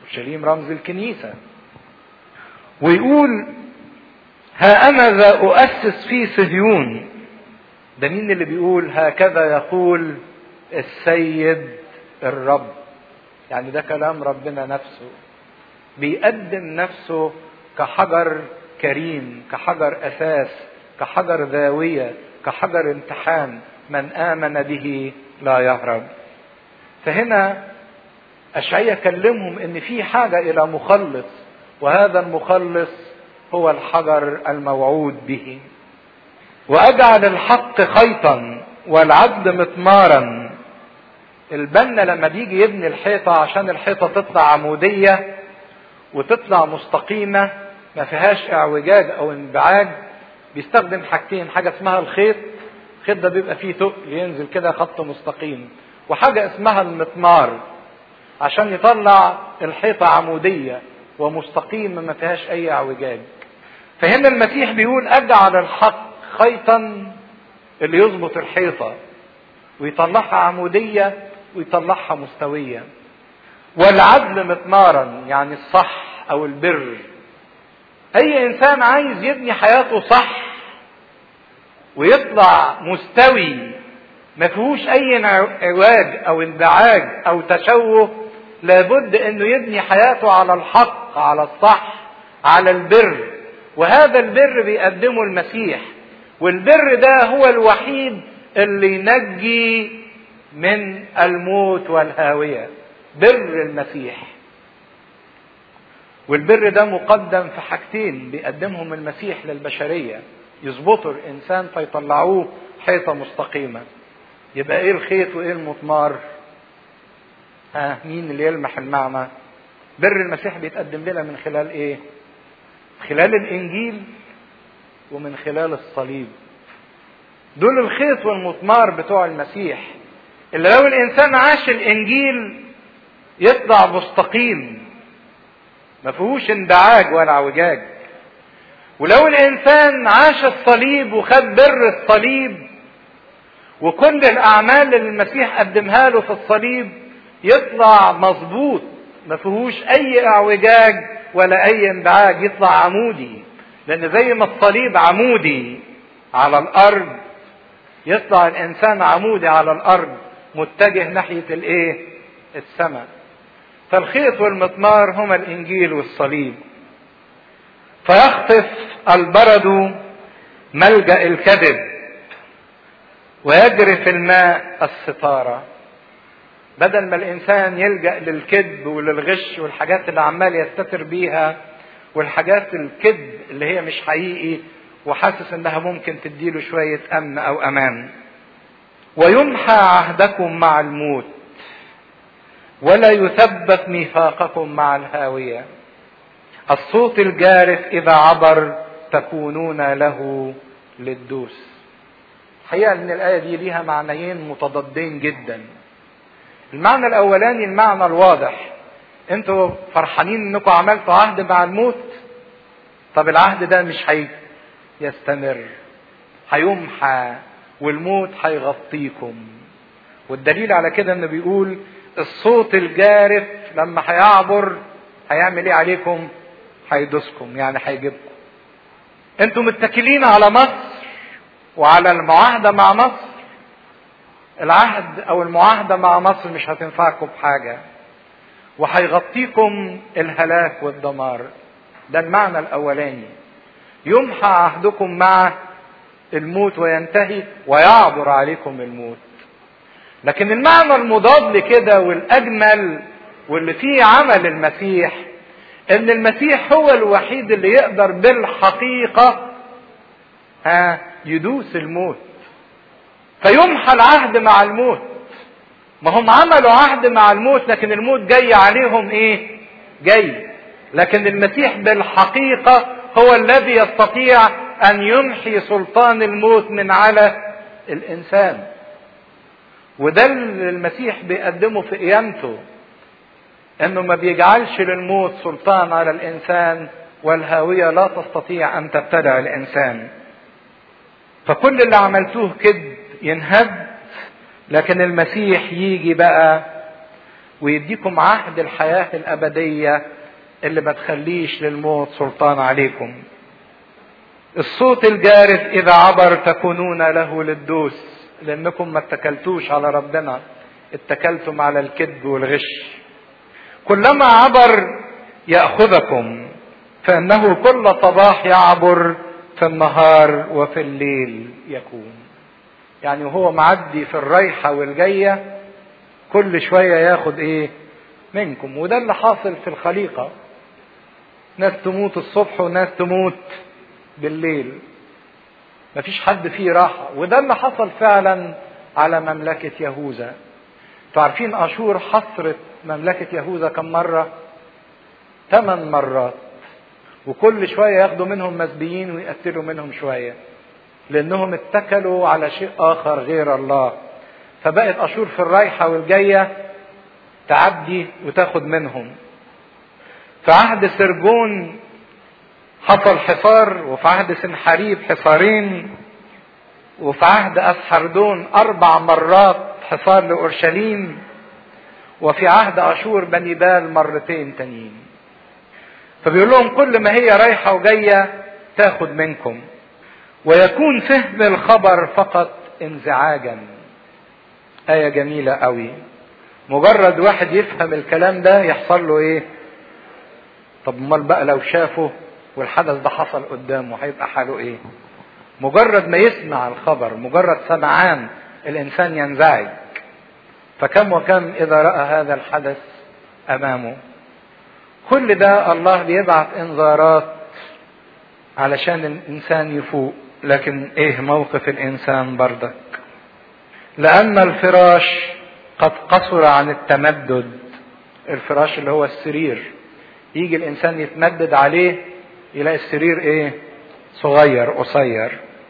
اورشليم رمز الكنيسه ويقول ها انا ذا اؤسس في صهيون ده مين اللي بيقول هكذا يقول السيد الرب يعني ده كلام ربنا نفسه بيقدم نفسه كحجر كريم كحجر اساس كحجر ذاويه كحجر امتحان من امن به لا يهرب فهنا اشعيا كلمهم ان في حاجه الى مخلص وهذا المخلص هو الحجر الموعود به واجعل الحق خيطا والعدل مطمارا البنا لما بيجي يبني الحيطه عشان الحيطه تطلع عموديه وتطلع مستقيمه ما فيهاش اعوجاج او انبعاج بيستخدم حاجتين حاجه اسمها الخيط الخيط ده بيبقى فيه تقل ينزل كده خط مستقيم وحاجه اسمها المطمار عشان يطلع الحيطه عموديه ومستقيمه ما فيهاش اي اعوجاج فهنا المسيح بيقول اجعل الحق خيطا اللي يظبط الحيطه ويطلعها عموديه ويطلعها مستويه والعدل مطمارا يعني الصح او البر اي انسان عايز يبني حياته صح ويطلع مستوي ما فيهوش اي عواج او انبعاج او تشوه لابد انه يبني حياته على الحق على الصح على البر وهذا البر بيقدمه المسيح والبر ده هو الوحيد اللي ينجي من الموت والهاويه بر المسيح والبر ده مقدم في حاجتين بيقدمهم المسيح للبشريه يظبطوا الانسان فيطلعوه حيطه مستقيمه يبقى ايه الخيط وايه المطمار ها مين اللي يلمح المعنى بر المسيح بيتقدم لنا من خلال ايه خلال الانجيل ومن خلال الصليب دول الخيط والمطمار بتوع المسيح اللي لو الانسان عاش الانجيل يطلع مستقيم ما فيهوش اندعاج ولا اعوجاج ولو الانسان عاش الصليب وخد بر الصليب وكل الاعمال اللي المسيح قدمها له في الصليب يطلع مظبوط ما فيهوش اي اعوجاج ولا اي انبعاج يطلع عمودي لان زي ما الصليب عمودي على الارض يطلع الانسان عمودي على الارض متجه ناحيه الايه السماء فالخيط والمطمار هما الانجيل والصليب فيخطف البرد ملجا الكذب ويجري في الماء الستاره بدل ما الانسان يلجا للكذب وللغش والحاجات اللي عمال يستتر بيها والحاجات الكذب اللي هي مش حقيقي وحاسس انها ممكن تديله شويه امن او امان ويمحى عهدكم مع الموت ولا يثبت ميثاقكم مع الهاويه الصوت الجارف اذا عبر تكونون له للدوس الحقيقه ان الايه دي ليها معنيين متضادين جدا المعنى الاولاني المعنى الواضح انتوا فرحانين انكم عملتوا عهد مع الموت طب العهد ده مش هي يستمر هيمحى والموت هيغطيكم والدليل على كده انه بيقول الصوت الجارف لما هيعبر هيعمل ايه عليكم هيدوسكم يعني هيجيبكم انتوا متكلين على مصر وعلى المعاهده مع مصر العهد او المعاهده مع مصر مش هتنفعكم بحاجه وهيغطيكم الهلاك والدمار ده المعنى الاولاني يمحى عهدكم مع الموت وينتهي ويعبر عليكم الموت لكن المعنى المضاد لكده والاجمل واللي فيه عمل المسيح ان المسيح هو الوحيد اللي يقدر بالحقيقه ها يدوس الموت فيمحى العهد مع الموت ما هم عملوا عهد مع الموت لكن الموت جاي عليهم ايه جاي لكن المسيح بالحقيقه هو الذي يستطيع ان يمحي سلطان الموت من على الانسان وده اللي المسيح بيقدمه في قيامته انه ما بيجعلش للموت سلطان على الانسان والهاويه لا تستطيع ان تبتلع الانسان فكل اللي عملتوه كذب ينهد لكن المسيح يجي بقى ويديكم عهد الحياة الأبدية اللي ما تخليش للموت سلطان عليكم الصوت الجارف إذا عبر تكونون له للدوس لأنكم ما اتكلتوش على ربنا اتكلتم على الكذب والغش كلما عبر يأخذكم فإنه كل صباح يعبر في النهار وفي الليل يكون يعني وهو معدي في الرايحة والجاية كل شوية ياخد ايه منكم وده اللي حاصل في الخليقة ناس تموت الصبح وناس تموت بالليل مفيش حد فيه راحة وده اللي حصل فعلا على مملكة يهوذا انتوا عارفين اشور حصرت مملكة يهوذا كم مرة ثمان مرات وكل شوية ياخدوا منهم مسبيين ويقتلوا منهم شوية لانهم اتكلوا على شيء اخر غير الله فبقت اشور في الرايحة والجاية تعدي وتاخد منهم في عهد سرجون حصل حصار وفي عهد سنحريب حصارين وفي عهد أسحردون أربع مرات حصار لأورشليم وفي عهد أشور بني بال مرتين تانيين فبيقول لهم كل ما هي رايحة وجاية تاخد منكم ويكون فهم الخبر فقط انزعاجا آية جميلة قوي مجرد واحد يفهم الكلام ده يحصل له ايه طب امال بقى لو شافه والحدث ده حصل قدامه هيبقى حاله ايه مجرد ما يسمع الخبر مجرد سمعان الانسان ينزعج فكم وكم اذا راى هذا الحدث امامه كل ده الله بيبعت انذارات علشان الانسان يفوق لكن ايه موقف الانسان بردك لان الفراش قد قصر عن التمدد الفراش اللي هو السرير يجي الانسان يتمدد عليه يلاقي السرير ايه صغير قصير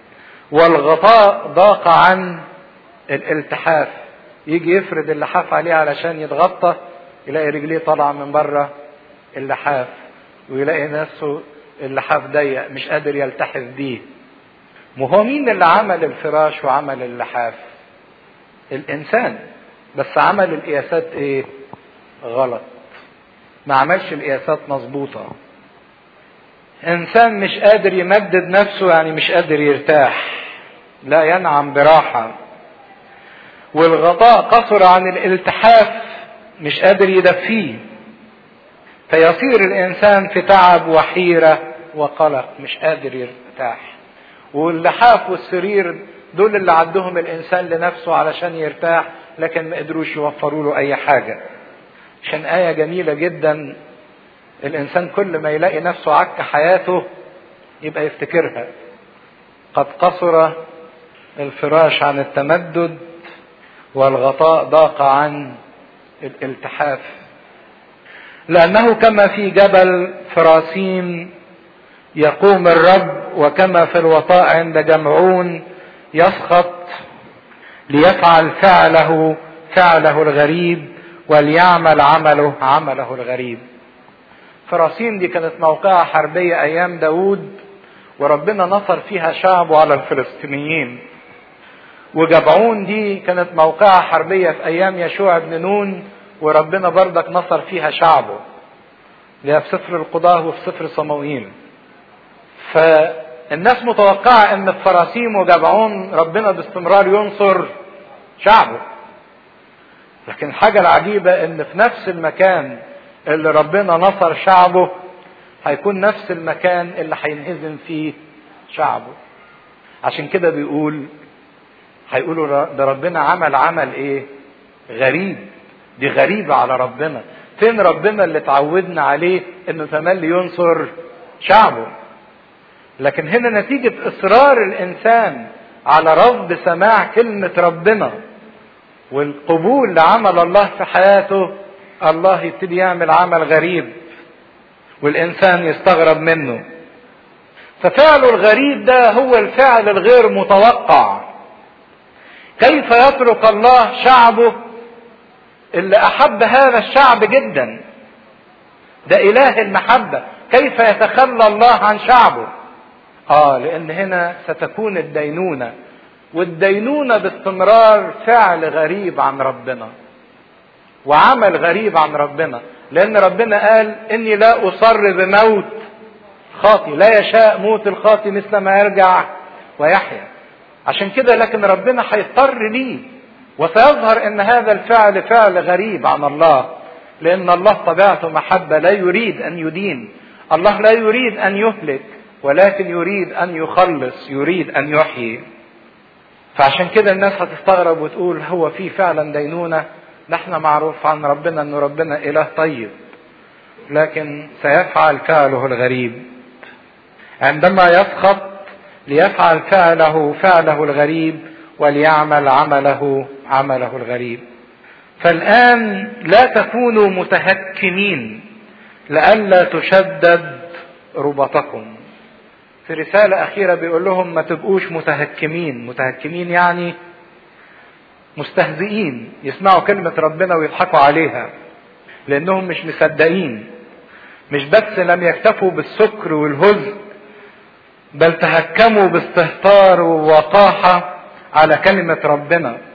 والغطاء ضاق عن الالتحاف يجي يفرد اللحاف عليه علشان يتغطى يلاقي رجليه طالعه من بره اللحاف ويلاقي نفسه اللحاف ضيق مش قادر يلتحف بيه ما هو مين اللي عمل الفراش وعمل اللحاف الانسان بس عمل القياسات ايه غلط ما عملش القياسات مظبوطه انسان مش قادر يمدد نفسه يعني مش قادر يرتاح لا ينعم براحه والغطاء قصر عن الالتحاف مش قادر يدفيه فيصير الانسان في تعب وحيره وقلق مش قادر يرتاح واللحاف والسرير دول اللي عدهم الانسان لنفسه علشان يرتاح لكن ما قدروش يوفروا له اي حاجه عشان ايه جميله جدا الانسان كل ما يلاقي نفسه عك حياته يبقى يفتكرها قد قصر الفراش عن التمدد والغطاء ضاق عن الالتحاف لانه كما في جبل فراسيم يقوم الرب وكما في الوطاء عند جمعون يسخط ليفعل فعله فعله الغريب وليعمل عمله عمله الغريب فراسيم دي كانت موقعة حربية أيام داود وربنا نصر فيها شعبه على الفلسطينيين وجبعون دي كانت موقعة حربية في أيام يشوع بن نون وربنا برضك نصر فيها شعبه اللي في سفر القضاة وفي سفر صموئيل فالناس متوقعة ان في فراسيم وجبعون ربنا باستمرار ينصر شعبه لكن الحاجة العجيبة ان في نفس المكان اللي ربنا نصر شعبه هيكون نفس المكان اللي هينهزم فيه شعبه عشان كده بيقول هيقولوا ده ربنا عمل عمل ايه غريب دي غريبة على ربنا فين ربنا اللي تعودنا عليه انه تملي ينصر شعبه لكن هنا نتيجة اصرار الانسان على رفض سماع كلمة ربنا والقبول لعمل الله في حياته الله يبتدي يعمل عمل غريب والانسان يستغرب منه ففعله الغريب ده هو الفعل الغير متوقع كيف يترك الله شعبه اللي احب هذا الشعب جدا ده اله المحبة كيف يتخلى الله عن شعبه اه لان هنا ستكون الدينونة والدينونة باستمرار فعل غريب عن ربنا وعمل غريب عن ربنا لان ربنا قال اني لا اصر بموت خاطي لا يشاء موت الخاطي مثل ما يرجع ويحيا عشان كده لكن ربنا هيضطر ليه وسيظهر ان هذا الفعل فعل غريب عن الله لان الله طبيعته محبه لا يريد ان يدين الله لا يريد ان يهلك ولكن يريد ان يخلص يريد ان يحيي فعشان كده الناس هتستغرب وتقول هو في فعلا دينونه نحن معروف عن ربنا ان ربنا اله طيب لكن سيفعل فعله الغريب عندما يسخط ليفعل فعله فعله الغريب وليعمل عمله عمله الغريب فالان لا تكونوا متهكمين لئلا تشدد ربطكم في رسالة أخيرة بيقول لهم ما تبقوش متهكمين متهكمين يعني مستهزئين يسمعوا كلمة ربنا ويضحكوا عليها لأنهم مش مصدقين مش بس لم يكتفوا بالسكر والهزء بل تهكموا باستهتار ووقاحة على كلمة ربنا